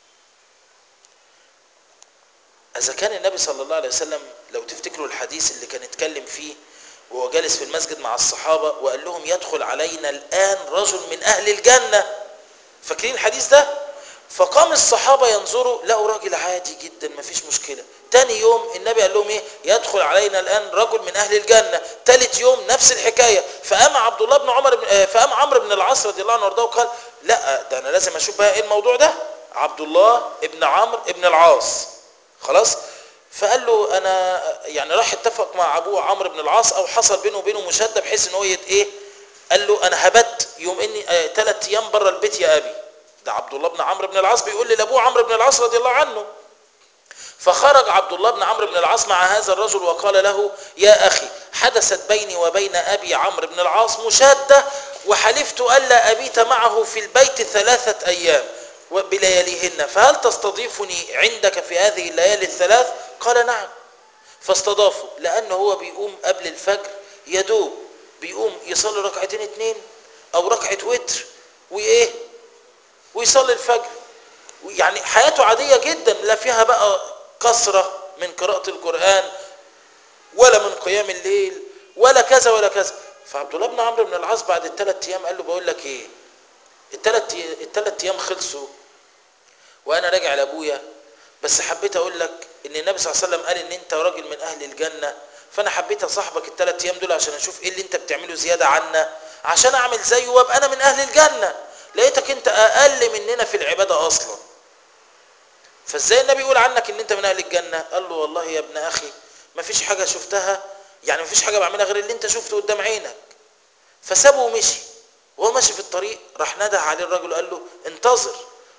إذا كان النبي صلى الله عليه وسلم لو تفتكروا الحديث اللي كان اتكلم فيه وهو جالس في المسجد مع الصحابة وقال لهم يدخل علينا الآن رجل من أهل الجنة فاكرين الحديث ده فقام الصحابة ينظروا لقوا راجل عادي جدا ما فيش مشكلة تاني يوم النبي قال لهم ايه يدخل علينا الآن رجل من أهل الجنة تالت يوم نفس الحكاية فقام عبد الله بن عمر بن آه، فقام عمرو بن العاص رضي الله عنه وارضاه وقال لا ده أنا لازم أشوف بقى ايه الموضوع ده عبد الله ابن عمرو ابن العاص خلاص فقال له انا يعني راح اتفق مع ابوه عمرو بن العاص او حصل بينه وبينه مشاده بحيث ان هو يت ايه قال له انا هبت يوم اني آه ثلاث ايام بره البيت يا ابي ده عبد الله بن عمرو بن العاص بيقول لابوه عمرو بن العاص رضي الله عنه فخرج عبد الله بن عمرو بن العاص مع هذا الرجل وقال له يا اخي حدثت بيني وبين ابي عمرو بن العاص مشاده وحلفت الا ابيت معه في البيت ثلاثه ايام بلياليهن فهل تستضيفني عندك في هذه الليالي الثلاث قال نعم فاستضافه لأنه هو بيقوم قبل الفجر يدوب بيقوم يصلي ركعتين اتنين أو ركعة وتر وإيه ويصلي الفجر يعني حياته عادية جدا لا فيها بقى كثرة من قراءة القرآن ولا من قيام الليل ولا كذا ولا كذا فعبد الله بن عمرو بن العاص بعد الثلاث ايام قال له بقول لك ايه الثلاث الثلاث ايام خلصوا وانا راجع لابويا بس حبيت اقول لك ان النبي صلى الله عليه وسلم قال ان انت راجل من اهل الجنه فانا حبيت اصاحبك الثلاث ايام دول عشان اشوف ايه اللي انت بتعمله زياده عنا عشان اعمل زيه وابقى انا من اهل الجنه لقيتك انت اقل مننا في العباده اصلا فازاي النبي يقول عنك ان انت من اهل الجنه قال له والله يا ابن اخي ما فيش حاجه شفتها يعني ما فيش حاجه بعملها غير اللي انت شفته قدام عينك فسابه ومشي وهو ماشي في الطريق راح نده عليه الرجل وقال له انتظر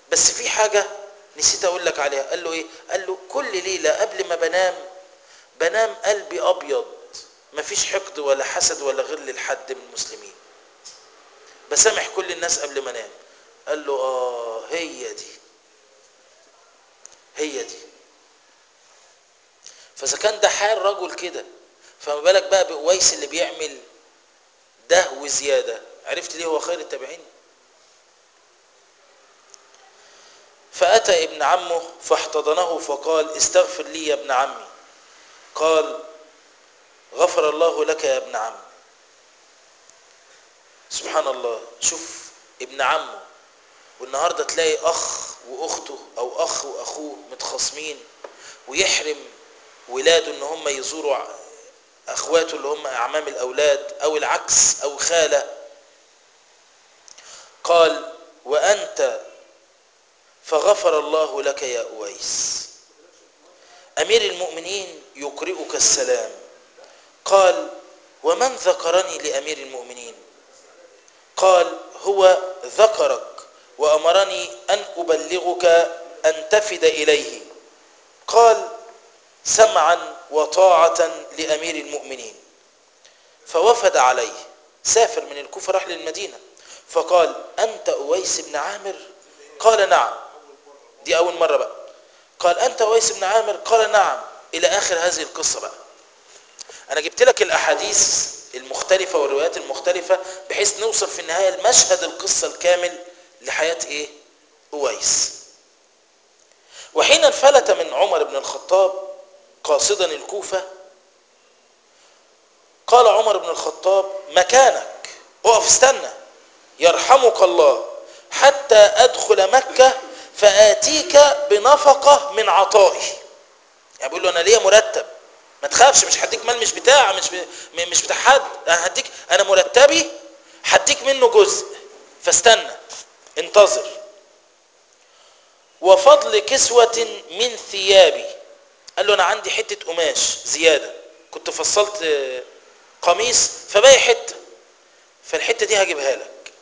بس في حاجة نسيت اقول لك عليها قال له ايه قال له كل ليلة قبل ما بنام بنام قلبي ابيض مفيش حقد ولا حسد ولا غل لحد من المسلمين بسامح كل الناس قبل ما انام قال له اه هي دي هي دي فاذا كان ده حال رجل كده فما بالك بقى بأويس اللي بيعمل ده وزيادة عرفت ليه هو خير التابعين فأتى ابن عمه فاحتضنه فقال استغفر لي يا ابن عمي قال غفر الله لك يا ابن عم سبحان الله شوف ابن عمه والنهاردة تلاقي أخ وأخته أو أخ وأخوه متخاصمين ويحرم ولاده ان هم يزوروا اخواته اللي هم اعمام الاولاد او العكس او خاله قال وانت فغفر الله لك يا اويس امير المؤمنين يقرئك السلام قال ومن ذكرني لامير المؤمنين قال هو ذكرك وامرني ان ابلغك ان تفد اليه قال سمعا وطاعة لأمير المؤمنين فوفد عليه سافر من الكوفة راح للمدينة فقال أنت أويس بن عامر قال نعم دي أول مرة بقى قال أنت أويس بن عامر قال نعم إلى آخر هذه القصة بقى أنا جبت لك الأحاديث المختلفة والروايات المختلفة بحيث نوصل في النهاية المشهد القصة الكامل لحياة إيه أويس وحين انفلت من عمر بن الخطاب قاصدا الكوفة قال عمر بن الخطاب مكانك اقف استنى يرحمك الله حتى أدخل مكة فآتيك بنفقة من عطائي يعني بيقول له أنا ليا مرتب ما تخافش مش هديك مال مش بتاع مش ب... مش بتاع حد انا هديك انا مرتبي هديك منه جزء فاستنى انتظر وفضل كسوة من ثيابي قال له انا عندي حتة قماش زيادة كنت فصلت قميص فباقي حتة فالحتة دي هجيبها لك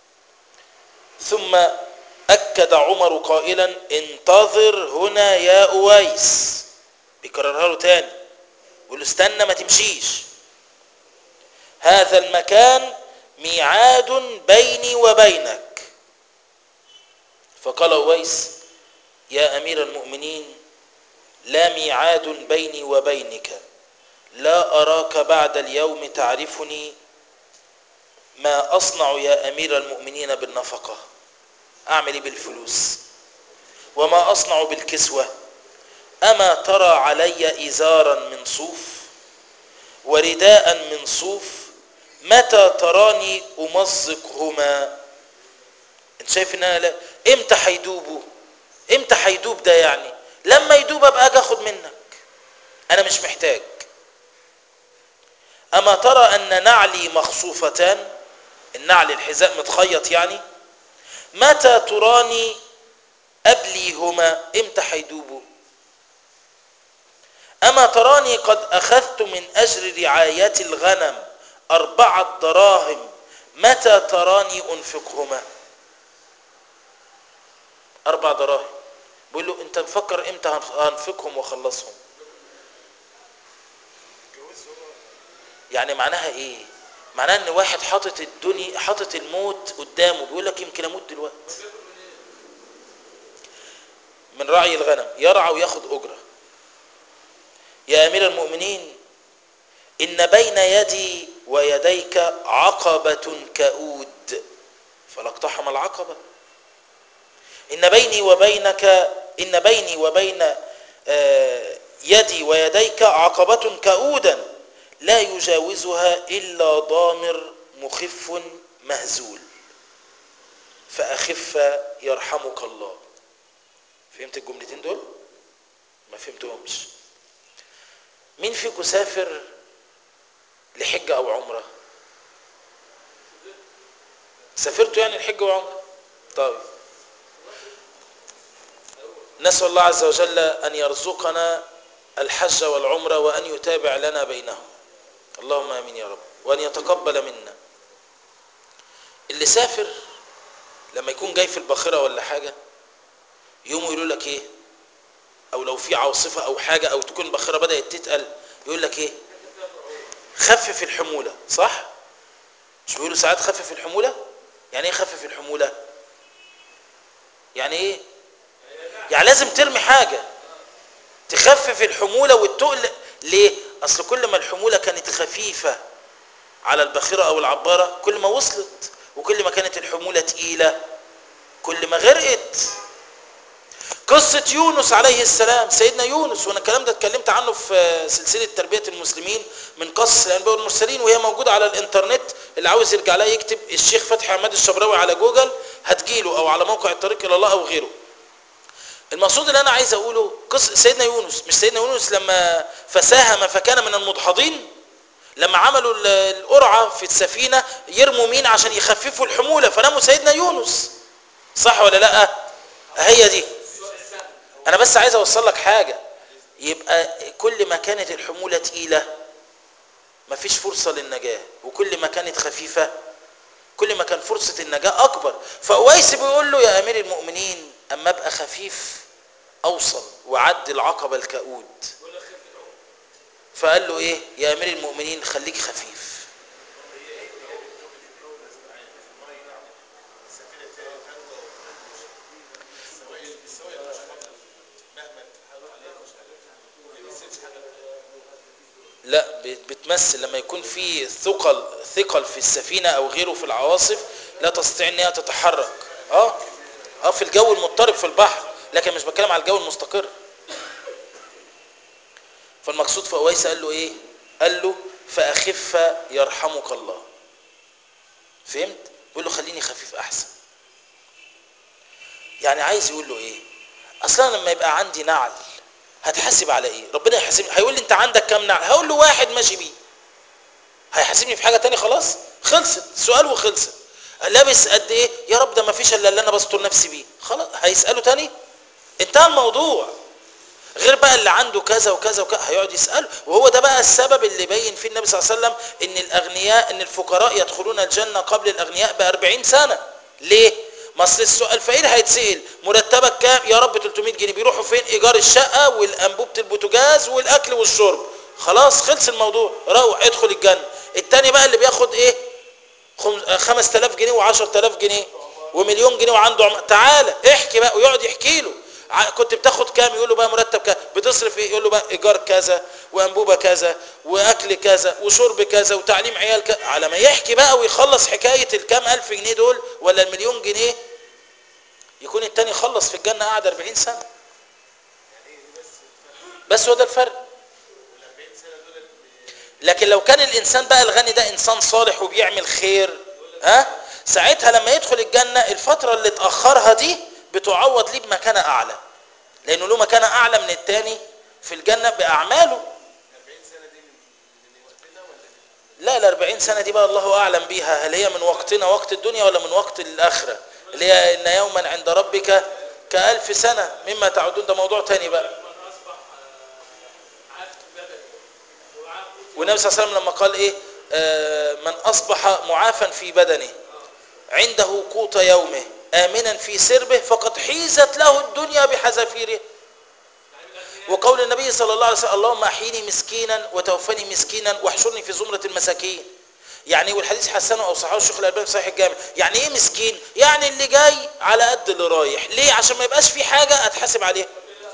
ثم أكد عمر قائلا انتظر هنا يا أويس بيكررها له تاني يقول له استنى ما تمشيش هذا المكان ميعاد بيني وبينك فقال أويس يا أمير المؤمنين لا ميعاد بيني وبينك لا أراك بعد اليوم تعرفني ما أصنع يا أمير المؤمنين بالنفقة أعمل إيه بالفلوس وما أصنع بالكسوة أما ترى علي إزارا من صوف ورداء من صوف متى تراني أمزقهما انت شايف ان انا لا امتى هيدوبوا امتى هيدوب ده يعني لما يدوب ابقى اجي اخد منك انا مش محتاج اما ترى ان نعلي مخصوفتان النعل الحذاء متخيط يعني متى تراني ابليهما امتى هيدوبوا اما تراني قد اخذت من اجر رعاية الغنم اربعة دراهم متى تراني انفقهما اربع دراهم بيقول له انت مفكر امتى هنفقهم واخلصهم يعني معناها ايه معناها ان واحد حاطط الدنيا حاطط الموت قدامه بيقول لك يمكن اموت دلوقتي من رعي الغنم يرعى وياخد اجره يا امير المؤمنين ان بين يدي ويديك عقبه كؤود فلا اقتحم العقبه ان بيني وبينك ان بيني وبين يدي ويديك عقبه كؤودا لا يجاوزها الا ضامر مخف مهزول فاخف يرحمك الله فهمت الجملتين دول ما فهمتهمش مين فيكم سافر لحجة او عمرة سافرتوا يعني الحجة وعمرة طيب نسأل الله عز وجل أن يرزقنا الحج والعمرة وأن يتابع لنا بينهم اللهم آمين يا رب وأن يتقبل منا اللي سافر لما يكون جاي في الباخرة ولا حاجة يقوموا يقولوا لك ايه او لو في عاصفه او حاجه او تكون الباخره بدات تتقل يقول لك ايه خفف الحموله صح مش بيقولوا ساعات خفف الحموله يعني ايه خفف الحموله يعني ايه يعني لازم ترمي حاجه تخفف الحموله والتقل ليه اصل كل ما الحموله كانت خفيفه على الباخره او العباره كل ما وصلت وكل ما كانت الحموله تقيله كل ما غرقت قصة يونس عليه السلام سيدنا يونس وانا الكلام ده اتكلمت عنه في سلسلة تربية المسلمين من قصص الانبياء والمرسلين وهي موجودة على الانترنت اللي عاوز يرجع لها يكتب الشيخ فتحي عماد الشبراوي على جوجل هتجيله او على موقع الطريق الى الله او غيره المقصود اللي انا عايز اقوله قصة سيدنا يونس مش سيدنا يونس لما فساهم فكان من المدحضين لما عملوا ال- القرعة في السفينة يرموا مين عشان يخففوا الحمولة فرموا سيدنا يونس صح ولا لا هي دي انا بس عايز اوصل لك حاجة يبقى كل ما كانت الحمولة تقيلة مفيش فرصة للنجاة وكل ما كانت خفيفة كل ما كان فرصة النجاة أكبر فأويس بيقول له يا أمير المؤمنين أما أبقى خفيف أوصل وعد العقبة الكؤود فقال له إيه يا أمير المؤمنين خليك خفيف لا بت- بتمثل لما يكون في ثقل ثقل في السفينة أو غيره في العواصف لا تستطيع أن هي تتحرك اه اه في الجو المضطرب في البحر لكن مش بتكلم على الجو المستقر فالمقصود في أويس قال له ايه قال له فأخف يرحمك الله فهمت يقول له خليني خفيف أحسن يعني عايز يقول له ايه اصلا لما يبقى عندي نعل هتحاسب على ايه ربنا يحاسبني هيقول لي انت عندك كام نعل هقول له واحد ماشي بيه هيحاسبني في حاجه تاني خلاص خلصت سؤال وخلصت لابس قد ايه يا رب ده ما فيش الا اللي انا بستر نفسي بيه خلاص هيساله تاني انتهى الموضوع غير بقى اللي عنده كذا وكذا وكذا هيقعد يساله وهو ده بقى السبب اللي بين فيه النبي صلى الله عليه وسلم ان الاغنياء ان الفقراء يدخلون الجنه قبل الاغنياء ب 40 سنه ليه ما اصل السؤال الفقير هيتسال مرتبك كام يا رب 300 جنيه بيروحوا فين ايجار الشقه والانبوبه البوتاجاز والاكل والشرب خلاص خلص الموضوع روح ادخل الجنه التاني بقى اللي بياخد ايه خم- آه، 5000 جنيه و10000 جنيه ومليون جنيه وعنده عم... تعالى احكي بقى ويقعد يحكي له ع- كنت بتاخد كام يقول له بقى مرتب كام بتصرف ايه يقول له بقى ايجار كذا وانبوبه كذا واكل كذا وشرب كذا وتعليم عيال كذا على ما يحكي بقى ويخلص حكايه الكام الف جنيه دول ولا المليون جنيه يكون التاني خلص في الجنه قعد 40 سنه بس هو ده الفرق لكن لو كان الانسان بقى الغني ده انسان صالح وبيعمل خير ها ساعتها لما يدخل الجنه الفتره اللي اتاخرها دي بتعوض ليه بمكانه اعلى لانه له مكانه اعلى من التاني في الجنه باعماله لا ال 40 سنه دي بقى الله اعلم بيها هل هي من وقتنا وقت الدنيا ولا من وقت الاخره اللي هي ان يوما عند ربك كألف سنه مما تعودون ده موضوع تاني بقى من اصبح آه، عافى بدني وعافى والنبي صلى الله عليه وسلم لما قال ايه آه من اصبح معافا في بدنه عنده قوت يومه امنا في سربه فقد حيزت له الدنيا بحذافيره وقول النبي صلى الله عليه وسلم اللهم احيني مسكينا وتوفني مسكينا واحشرني في زمرة المساكين يعني والحديث حسنه او صححه الشيخ الالباني في صحيح الجامع يعني ايه مسكين يعني اللي جاي على قد اللي رايح ليه عشان ما يبقاش في حاجه اتحاسب عليها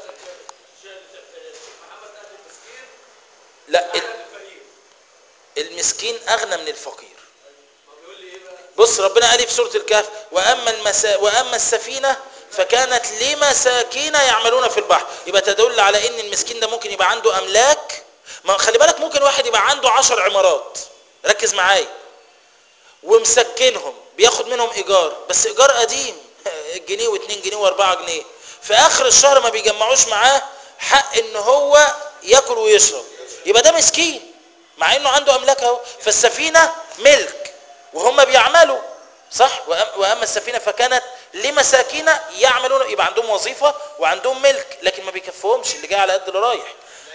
محمد قال المسكين لا قال الفقير المسكين اغنى من الفقير ما بيقول لي ايه بقى بص ربنا قال في سورة الكهف وأما, المسا... وأما السفينة فكانت لمساكين يعملون في البحر يبقى تدل على ان المسكين ده ممكن يبقى عنده املاك ما خلي بالك ممكن واحد يبقى عنده عشر عمارات ركز معايا ومسكنهم بياخد منهم ايجار بس ايجار قديم جنيه واتنين جنيه واربعة جنيه في اخر الشهر ما بيجمعوش معاه حق ان هو ياكل ويشرب يبقى ده مسكين مع انه عنده املاك اهو فالسفينه ملك وهم بيعملوا صح وأم- واما السفينه فكانت لمساكين يعملون يبقى عندهم وظيفه وعندهم ملك لكن ما بيكفهمش اللي جاي على قد اللي رايح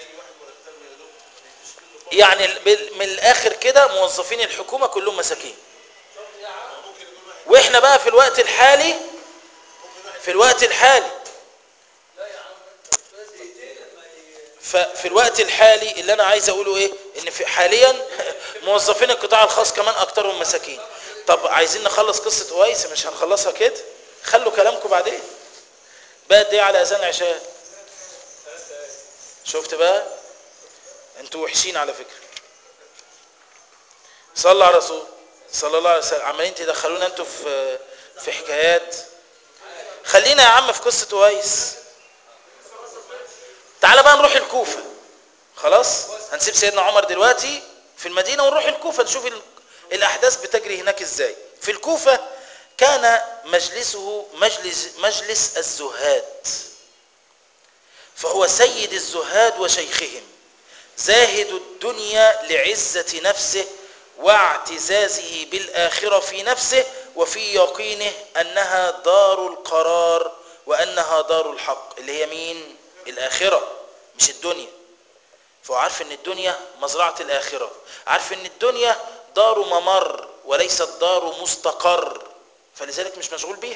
يعني ال- بال- من الاخر كده موظفين الحكومه كلهم مساكين واحنا بقى في الوقت الحالي في الوقت الحالي ففي الوقت الحالي اللي انا عايز اقوله ايه ان في حاليا موظفين القطاع الخاص كمان اكترهم مساكين طب عايزين نخلص قصة اويس مش هنخلصها كده خلوا كلامكم بعدين بقى دي على اذان العشاء شفت بقى انتوا وحشين على فكرة صلى على رسول صلى الله عليه وسلم عمالين تدخلونا انتوا في في حكايات خلينا يا عم في قصة اويس تعال بقى نروح الكوفة خلاص هنسيب سيدنا عمر دلوقتي في المدينة ونروح الكوفة نشوف ال- الأحداث بتجري هناك إزاي في الكوفة كان مجلسه مجلس, مجلس الزهاد فهو سيد الزهاد وشيخهم زاهد الدنيا لعزة نفسه واعتزازه بالآخرة في نفسه وفي يقينه أنها دار القرار وأنها دار الحق اللي هي مين؟ الآخرة مش الدنيا فهو عارف ان الدنيا مزرعة الآخرة عارف ان الدنيا دار ممر وليست دار مستقر فلذلك مش مشغول بيها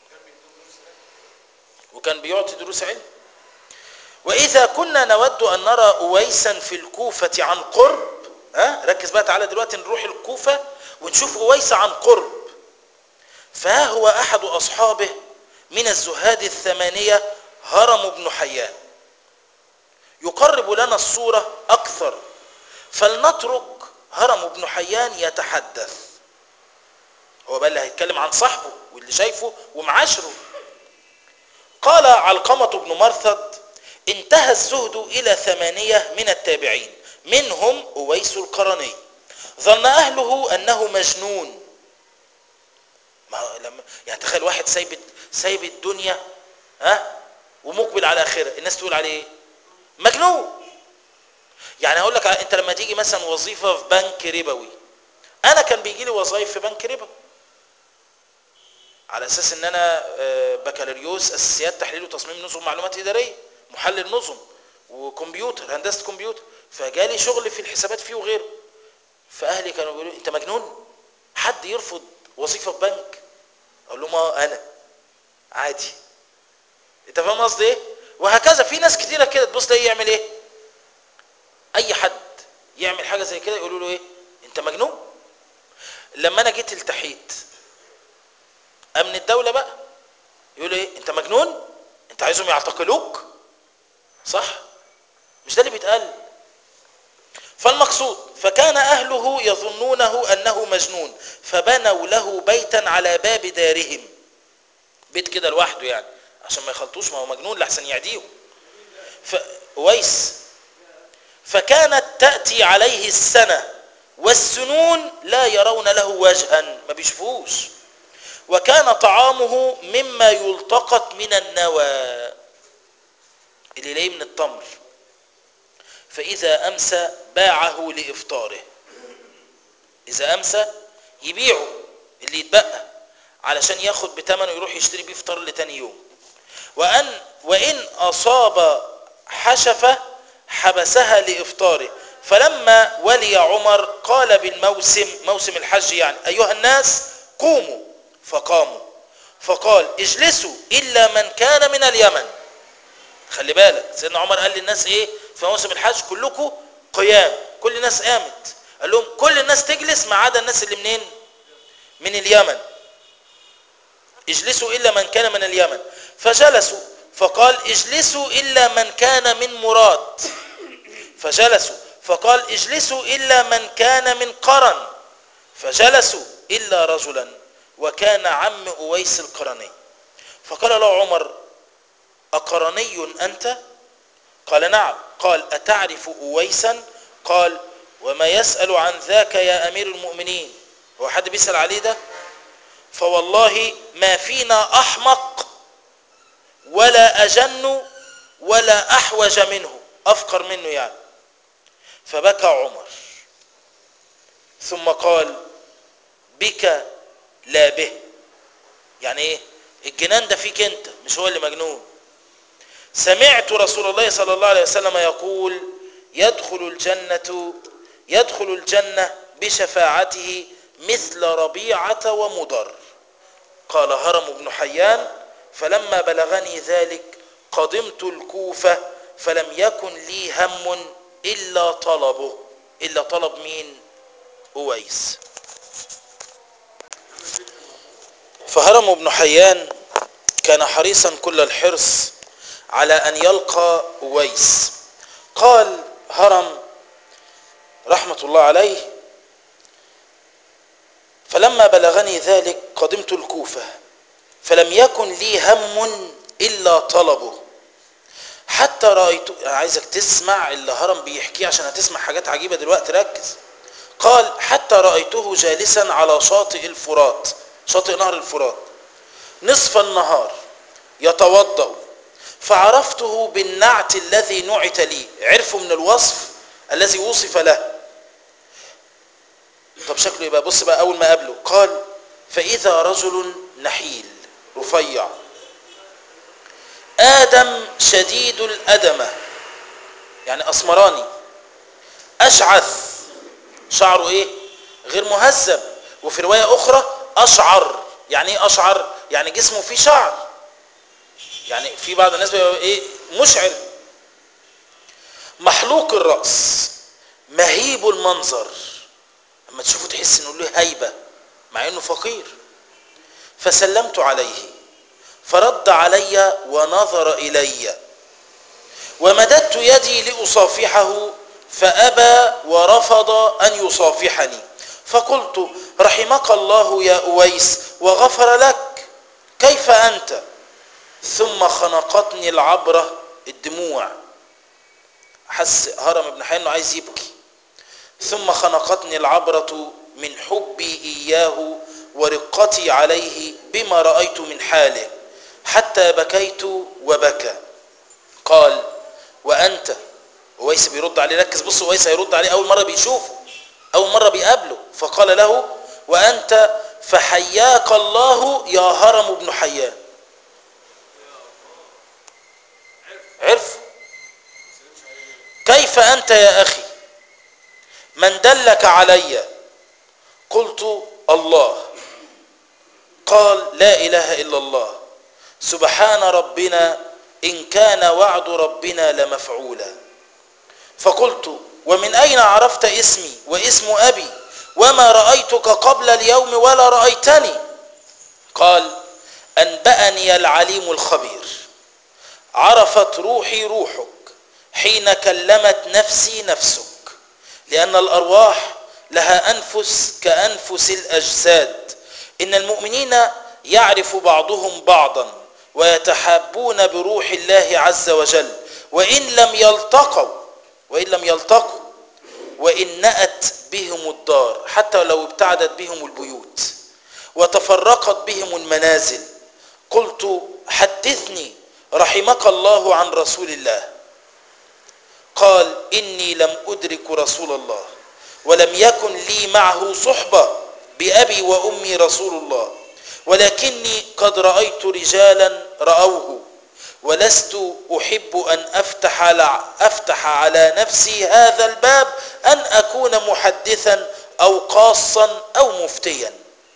وكان بيعطي دروس علم وإذا كنا نود أن نرى أويسا في الكوفة عن قرب ها ركز بقى تعالى دلوقتي نروح الكوفة ونشوف أويس عن قرب فها هو أحد أصحابه من الزهاد الثمانية هرم بن حيان يقرب لنا الصورة أكثر فلنترك هرم بن حيان يتحدث هو بقى اللي هيتكلم عن صاحبه واللي شايفه ومعاشره قال علقمة بن مرثد انتهى الزهد إلى ثمانية من التابعين منهم أويس القرني ظن أهله أنه مجنون ما هو لما يعني تخيل واحد سايب سايب الدنيا ها ومقبل على آخرة الناس تقول عليه ايه مجنون يعني هقول لك انت لما تيجي مثلا وظيفه في بنك ربوي انا كان بيجي لي وظايف في بنك ربوي على اساس ان انا آه، بكالوريوس اساسيات تحليل وتصميم نظم معلومات اداريه محلل نظم وكمبيوتر هندسه كمبيوتر فجالي شغل في الحسابات فيه وغيره فاهلي كانوا بيقولوا لي، انت مجنون حد يرفض وظيفه في بنك اقول لهم اه انا عادي انت فاهم قصدي ايه وهكذا في ناس كتيره كده تبص تلاقيه يعمل ايه اي حد يعمل حاجه زي كده يقولوا له ايه انت مجنون لما انا جيت التحيت امن الدوله بقى يقولوا ايه انت مجنون انت عايزهم يعتقلوك صح مش ده اللي بيتقال فالمقصود فكان اهله يظنونه انه مجنون فبنوا له بيتا على باب دارهم بيت كده لوحده يعني عشان ما يخلطوش ما هو مجنون لحسن يعديهم فويس فكانت تأتي عليه السنة والسنون لا يرون له وجها ما بيشوفوش وكان طعامه مما يلتقط من النوى اللي ليه من التمر فإذا أمسى باعه لإفطاره إذا أمسى يبيعه اللي يتبقى علشان ياخد بتمنه يروح يشتري بيه فطار لتاني يوم وأن وإن أصاب حشفة حبسها لإفطاره فلما ولي عمر قال بالموسم موسم الحج يعني أيها الناس قوموا فقاموا فقال اجلسوا إلا من كان من اليمن خلي بالك سيدنا عمر قال للناس ايه في موسم الحج كلكم قيام كل الناس قامت قال لهم كل الناس تجلس ما عدا الناس اللي منين من اليمن اجلسوا إلا من كان من اليمن فجلسوا فقال اجلسوا إلا من كان من مراد فجلسوا فقال اجلسوا إلا من كان من قرن فجلسوا إلا رجلا وكان عم أويس القرني فقال له عمر أقرني أنت قال نعم قال أتعرف أويسا قال وما يسأل عن ذاك يا أمير المؤمنين هو حد بيسأل عليه ده فوالله ما فينا أحمق ولا أجن ولا أحوج منه أفقر منه يعني فبكى عمر ثم قال بك لا به يعني ايه الجنان ده فيك انت مش هو اللي مجنون سمعت رسول الله صلى الله عليه وسلم يقول يدخل الجنة يدخل الجنة بشفاعته مثل ربيعة ومضر قال هرم بن حيان فلما بلغني ذلك قدمت الكوفة فلم يكن لي هم إلا طلبه إلا طلب مين أويس فهرم بن حيان كان حريصا كل الحرص على أن يلقى أويس قال هرم رحمة الله عليه فلما بلغني ذلك قدمت الكوفة فلم يكن لي هم إلا طلبه حتى رأيت أنا عايزك تسمع اللي هرم بيحكيه عشان هتسمع حاجات عجيبة دلوقتي ركز قال حتى رأيته جالسا على شاطئ الفرات شاطئ نهر الفرات نصف النهار يتوضأ فعرفته بالنعت الذي نعت لي عرفه من الوصف الذي وصف له طب شكله يبقى بص بقى أول ما قابله قال فإذا رجل نحيل رفيع آدم شديد الأدمة يعني أسمراني أشعث شعره إيه غير مهذب وفي رواية أخرى أشعر يعني إيه أشعر يعني جسمه فيه شعر يعني في بعض الناس بيبقى إيه مشعر محلوق الرأس مهيب المنظر اما تشوفه تحس انه له هيبة مع انه فقير فسلمت عليه فرد علي ونظر الي ومددت يدي لاصافحه فابى ورفض ان يصافحني فقلت رحمك الله يا اويس وغفر لك كيف انت ثم خنقتني العبره الدموع حس هرم ابن حيان انه عايز يبكي ثم خنقتني العبرة من حبي إياه ورقتي عليه بما رأيت من حاله حتى بكيت وبكى قال وأنت ويس بيرد عليه ركز بص ويس هيرد عليه أول مرة بيشوفه أول مرة بيقابله فقال له وأنت فحياك الله يا هرم بن حيان عرف كيف أنت يا أخي من دلك علي قلت الله قال لا إله إلا الله سبحان ربنا إن كان وعد ربنا لمفعولا فقلت ومن أين عرفت اسمي واسم أبي وما رأيتك قبل اليوم ولا رأيتني قال أنبأني العليم الخبير عرفت روحي روحك حين كلمت نفسي نفسك لأن الأرواح لها أنفس كأنفس الأجساد إن المؤمنين يعرف بعضهم بعضا ويتحابون بروح الله عز وجل وإن لم يلتقوا وإن لم يلتقوا وإن نأت بهم الدار حتى لو ابتعدت بهم البيوت وتفرقت بهم المنازل قلت حدثني رحمك الله عن رسول الله قال إني لم أدرك رسول الله ولم يكن لي معه صحبة بأبي وأمي رسول الله ولكني قد رأيت رجالا رأوه ولست أحب أن أفتح على, أفتح على نفسي هذا الباب أن أكون محدثا أو قاصا أو مفتيا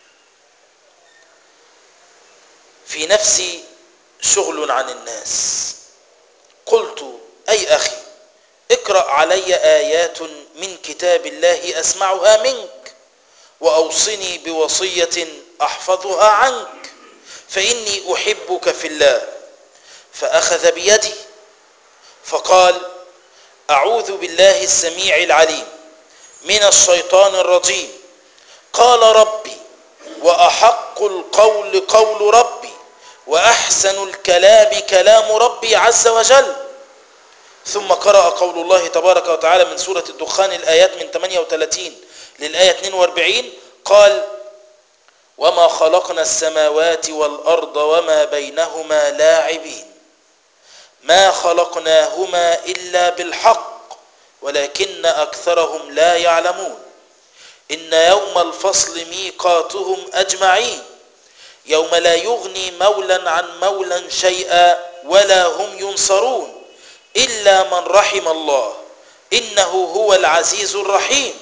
في نفسي شغل عن الناس قلت أي أخي اقرأ علي آيات من كتاب الله أسمعها منك وأوصني بوصية أحفظها عنك فإني أحبك في الله فأخذ بيدي فقال أعوذ بالله السميع العليم من الشيطان الرجيم قال ربي وأحق القول قول ربي وأحسن الكلام كلام ربي عز وجل ثم قرأ قول الله تبارك وتعالى من سورة الدخان الآيات من 38 للآية 42 قال وما خلقنا السماوات والأرض وما بينهما لاعبين ما خلقناهما إلا بالحق ولكن أكثرهم لا يعلمون إن يوم الفصل ميقاتهم أجمعين يوم لا يغني مولا عن مولا شيئا ولا هم ينصرون إلا من رحم الله إنه هو العزيز الرحيم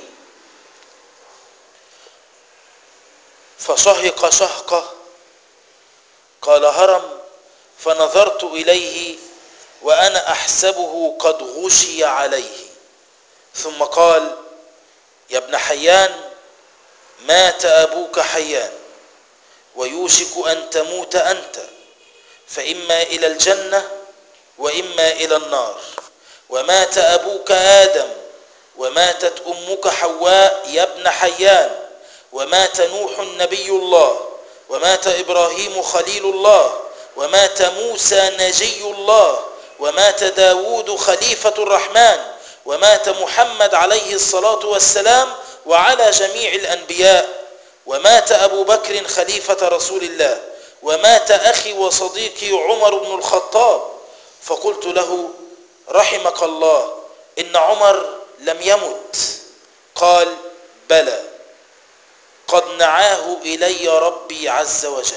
فشهق شهقة قال هرم فنظرت إليه وأنا أحسبه قد غشي عليه ثم قال يا ابن حيان مات أبوك حيان ويوشك أن تموت أنت فإما إلى الجنة وإما إلى النار ومات أبوك آدم وماتت أمك حواء يا ابن حيان ومات نوح نبي الله ومات إبراهيم خليل الله ومات موسى نجي الله ومات داود خليفة الرحمن ومات محمد عليه الصلاة والسلام وعلى جميع الأنبياء ومات أبو بكر خليفة رسول الله ومات أخي وصديقي عمر بن الخطاب فقلت له رحمك الله إن عمر لم يمت قال بلى قد نعاه إلي ربي عز وجل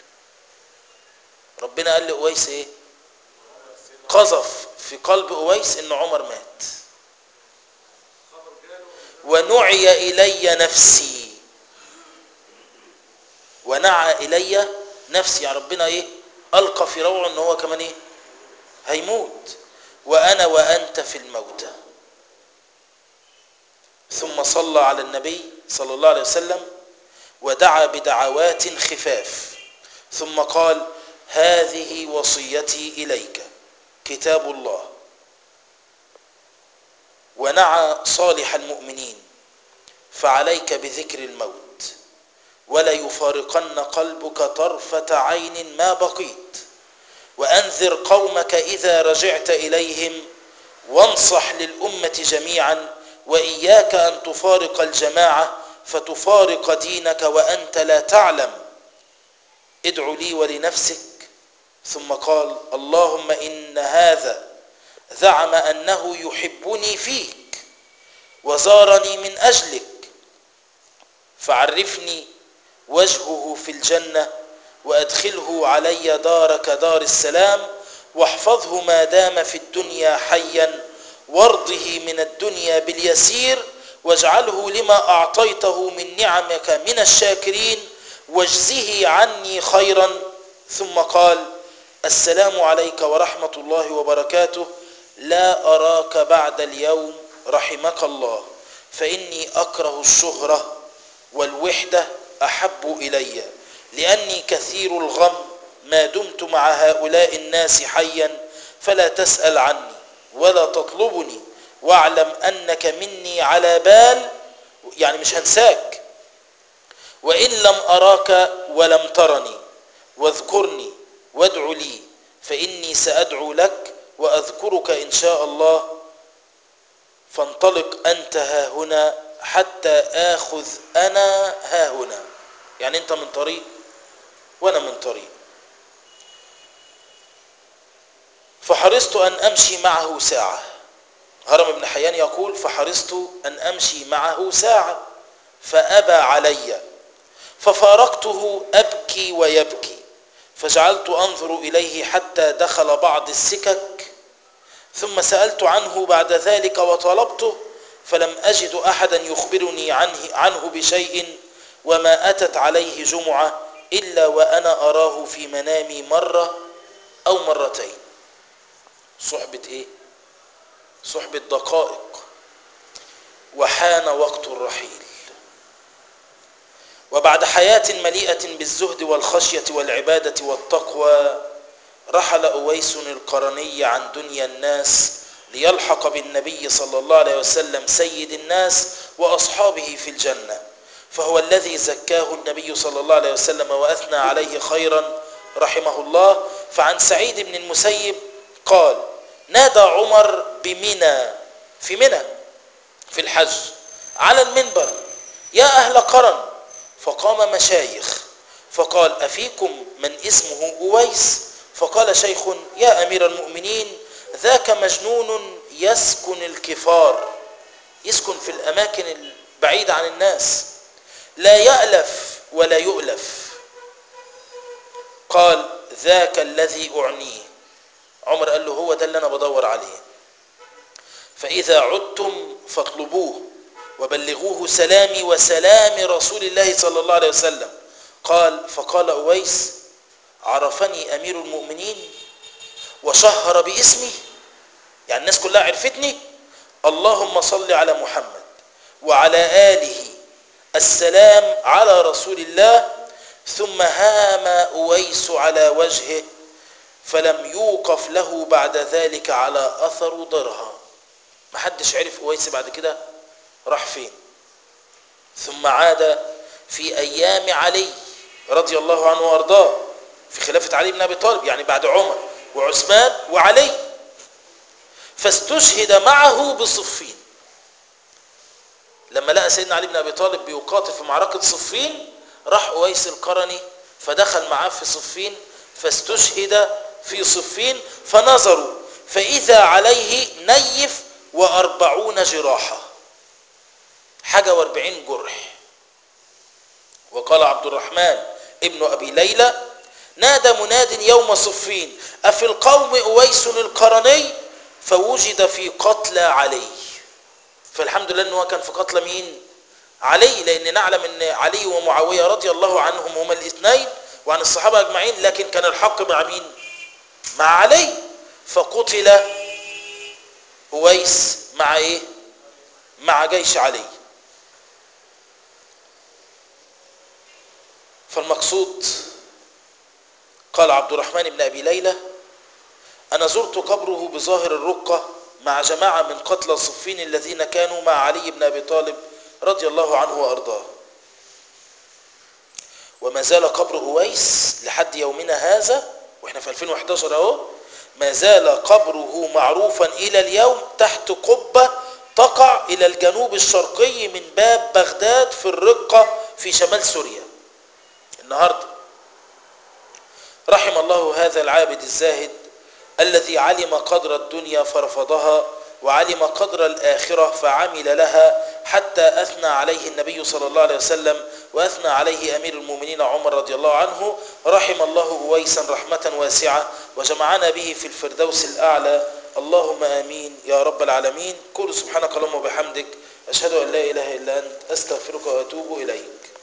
ربنا قال لأويس إيه قذف في قلب أويس إن عمر مات ونعي إلي نفسي ونعى إلي نفسي يعني ربنا إيه ألقى في روعه إن هو كمان إيه هيموت وأنا وأنت في الموتى ثم صلى على النبي صلى الله عليه وسلم ودعا بدعوات خفاف ثم قال هذه وصيتي إليك كتاب الله ونعى صالح المؤمنين فعليك بذكر الموت ولا يفارقن قلبك طرفة عين ما بقيت وأنذر قومك إذا رجعت إليهم وانصح للأمة جميعا وإياك أن تفارق الجماعة فتفارق دينك وأنت لا تعلم ادع لي ولنفسك ثم قال اللهم إن هذا زعم أنه يحبني فيك وزارني من أجلك فعرفني وجهه في الجنة وأدخله علي دارك دار السلام واحفظه ما دام في الدنيا حيا وارضه من الدنيا باليسير واجعله لما أعطيته من نعمك من الشاكرين واجزه عني خيرا ثم قال السلام عليك ورحمة الله وبركاته لا أراك بعد اليوم رحمك الله فإني أكره الشهرة والوحدة أحب إلي لأني كثير الغم ما دمت مع هؤلاء الناس حيا فلا تسأل عني ولا تطلبني واعلم أنك مني على بال يعني مش هنساك وإن لم أراك ولم ترني واذكرني وادع لي فإني سأدعو لك وأذكرك إن شاء الله فانطلق أنت ها هنا حتى آخذ أنا ها هنا يعني أنت من طريق وأنا من طريق فحرصت أن أمشي معه ساعة هرم بن حيان يقول فحرصت أن أمشي معه ساعة فأبى علي ففارقته أبكي ويبكي فجعلت أنظر إليه حتى دخل بعض السكك ثم سألت عنه بعد ذلك وطلبته فلم أجد أحدا يخبرني عنه, عنه بشيء وما أتت عليه جمعة إلا وأنا أراه في منامي مرة أو مرتين صحبة إيه؟ صحبة دقائق وحان وقت الرحيل وبعد حياة مليئة بالزهد والخشية والعبادة والتقوى رحل أويس القرني عن دنيا الناس ليلحق بالنبي صلى الله عليه وسلم سيد الناس وأصحابه في الجنة فهو الذي زكاه النبي صلى الله عليه وسلم وأثنى عليه خيرا رحمه الله فعن سعيد بن المسيب قال نادى عمر بمنى في منى في الحج على المنبر يا أهل قرن فقام مشايخ فقال أفيكم من اسمه أويس فقال شيخ يا أمير المؤمنين ذاك مجنون يسكن الكفار يسكن في الأماكن البعيدة عن الناس لا يألف ولا يؤلف قال ذاك الذي أعنيه عمر قال له هو ده اللي أنا بدور عليه فإذا عدتم فاطلبوه وبلغوه سلامي وسلام رسول الله صلى الله عليه وسلم قال فقال أويس عرفني أمير المؤمنين وشهر باسمي يعني الناس كلها عرفتني اللهم صل على محمد وعلى آله السلام على رسول الله ثم هام أويس على وجهه فلم يوقف له بعد ذلك على أثر ضرها محدش عرف أويس بعد كده راح فين ثم عاد في أيام علي رضي الله عنه وأرضاه في خلافة علي بن أبي طالب يعني بعد عمر وعثمان وعلي فاستشهد معه بصفين لما لقى سيدنا علي بن أبي طالب بيقاتل في معركة صفين راح أويس القرني فدخل معاه في صفين فاستشهد في صفين فنظروا فإذا عليه نيف وأربعون جراحة حاجة واربعين جرح وقال عبد الرحمن ابن أبي ليلى نادى مناد يوم صفين أفي القوم أويس القرني فوجد في قتلى علي فالحمد لله أنه كان في قتلى مين علي لأن نعلم أن علي ومعاوية رضي الله عنهم هما الاثنين وعن الصحابة أجمعين لكن كان الحق مع مين مع علي فقتل أويس مع إيه مع جيش علي فالمقصود قال عبد الرحمن بن أبي ليلى أنا زرت قبره بظاهر الرقة مع جماعة من قتلى الصفين الذين كانوا مع علي بن أبي طالب رضي الله عنه وأرضاه وما زال قبر أويس لحد يومنا هذا وإحنا في 2011 أهو ما زال قبره معروفا إلى اليوم تحت قبة تقع إلى الجنوب الشرقي من باب بغداد في الرقة في شمال سوريا النهاردة رحم الله هذا العابد الزاهد الذي علم قدر الدنيا فرفضها وعلم قدر الآخرة فعمل لها حتى أثنى عليه النبي صلى الله عليه وسلم وأثنى عليه أمير المؤمنين عمر رضي الله عنه رحم الله أويسا رحمة واسعة وجمعنا به في الفردوس الأعلى اللهم آمين يا رب العالمين قل سبحانك اللهم وبحمدك أشهد أن لا إله إلا أنت أستغفرك وأتوب إليك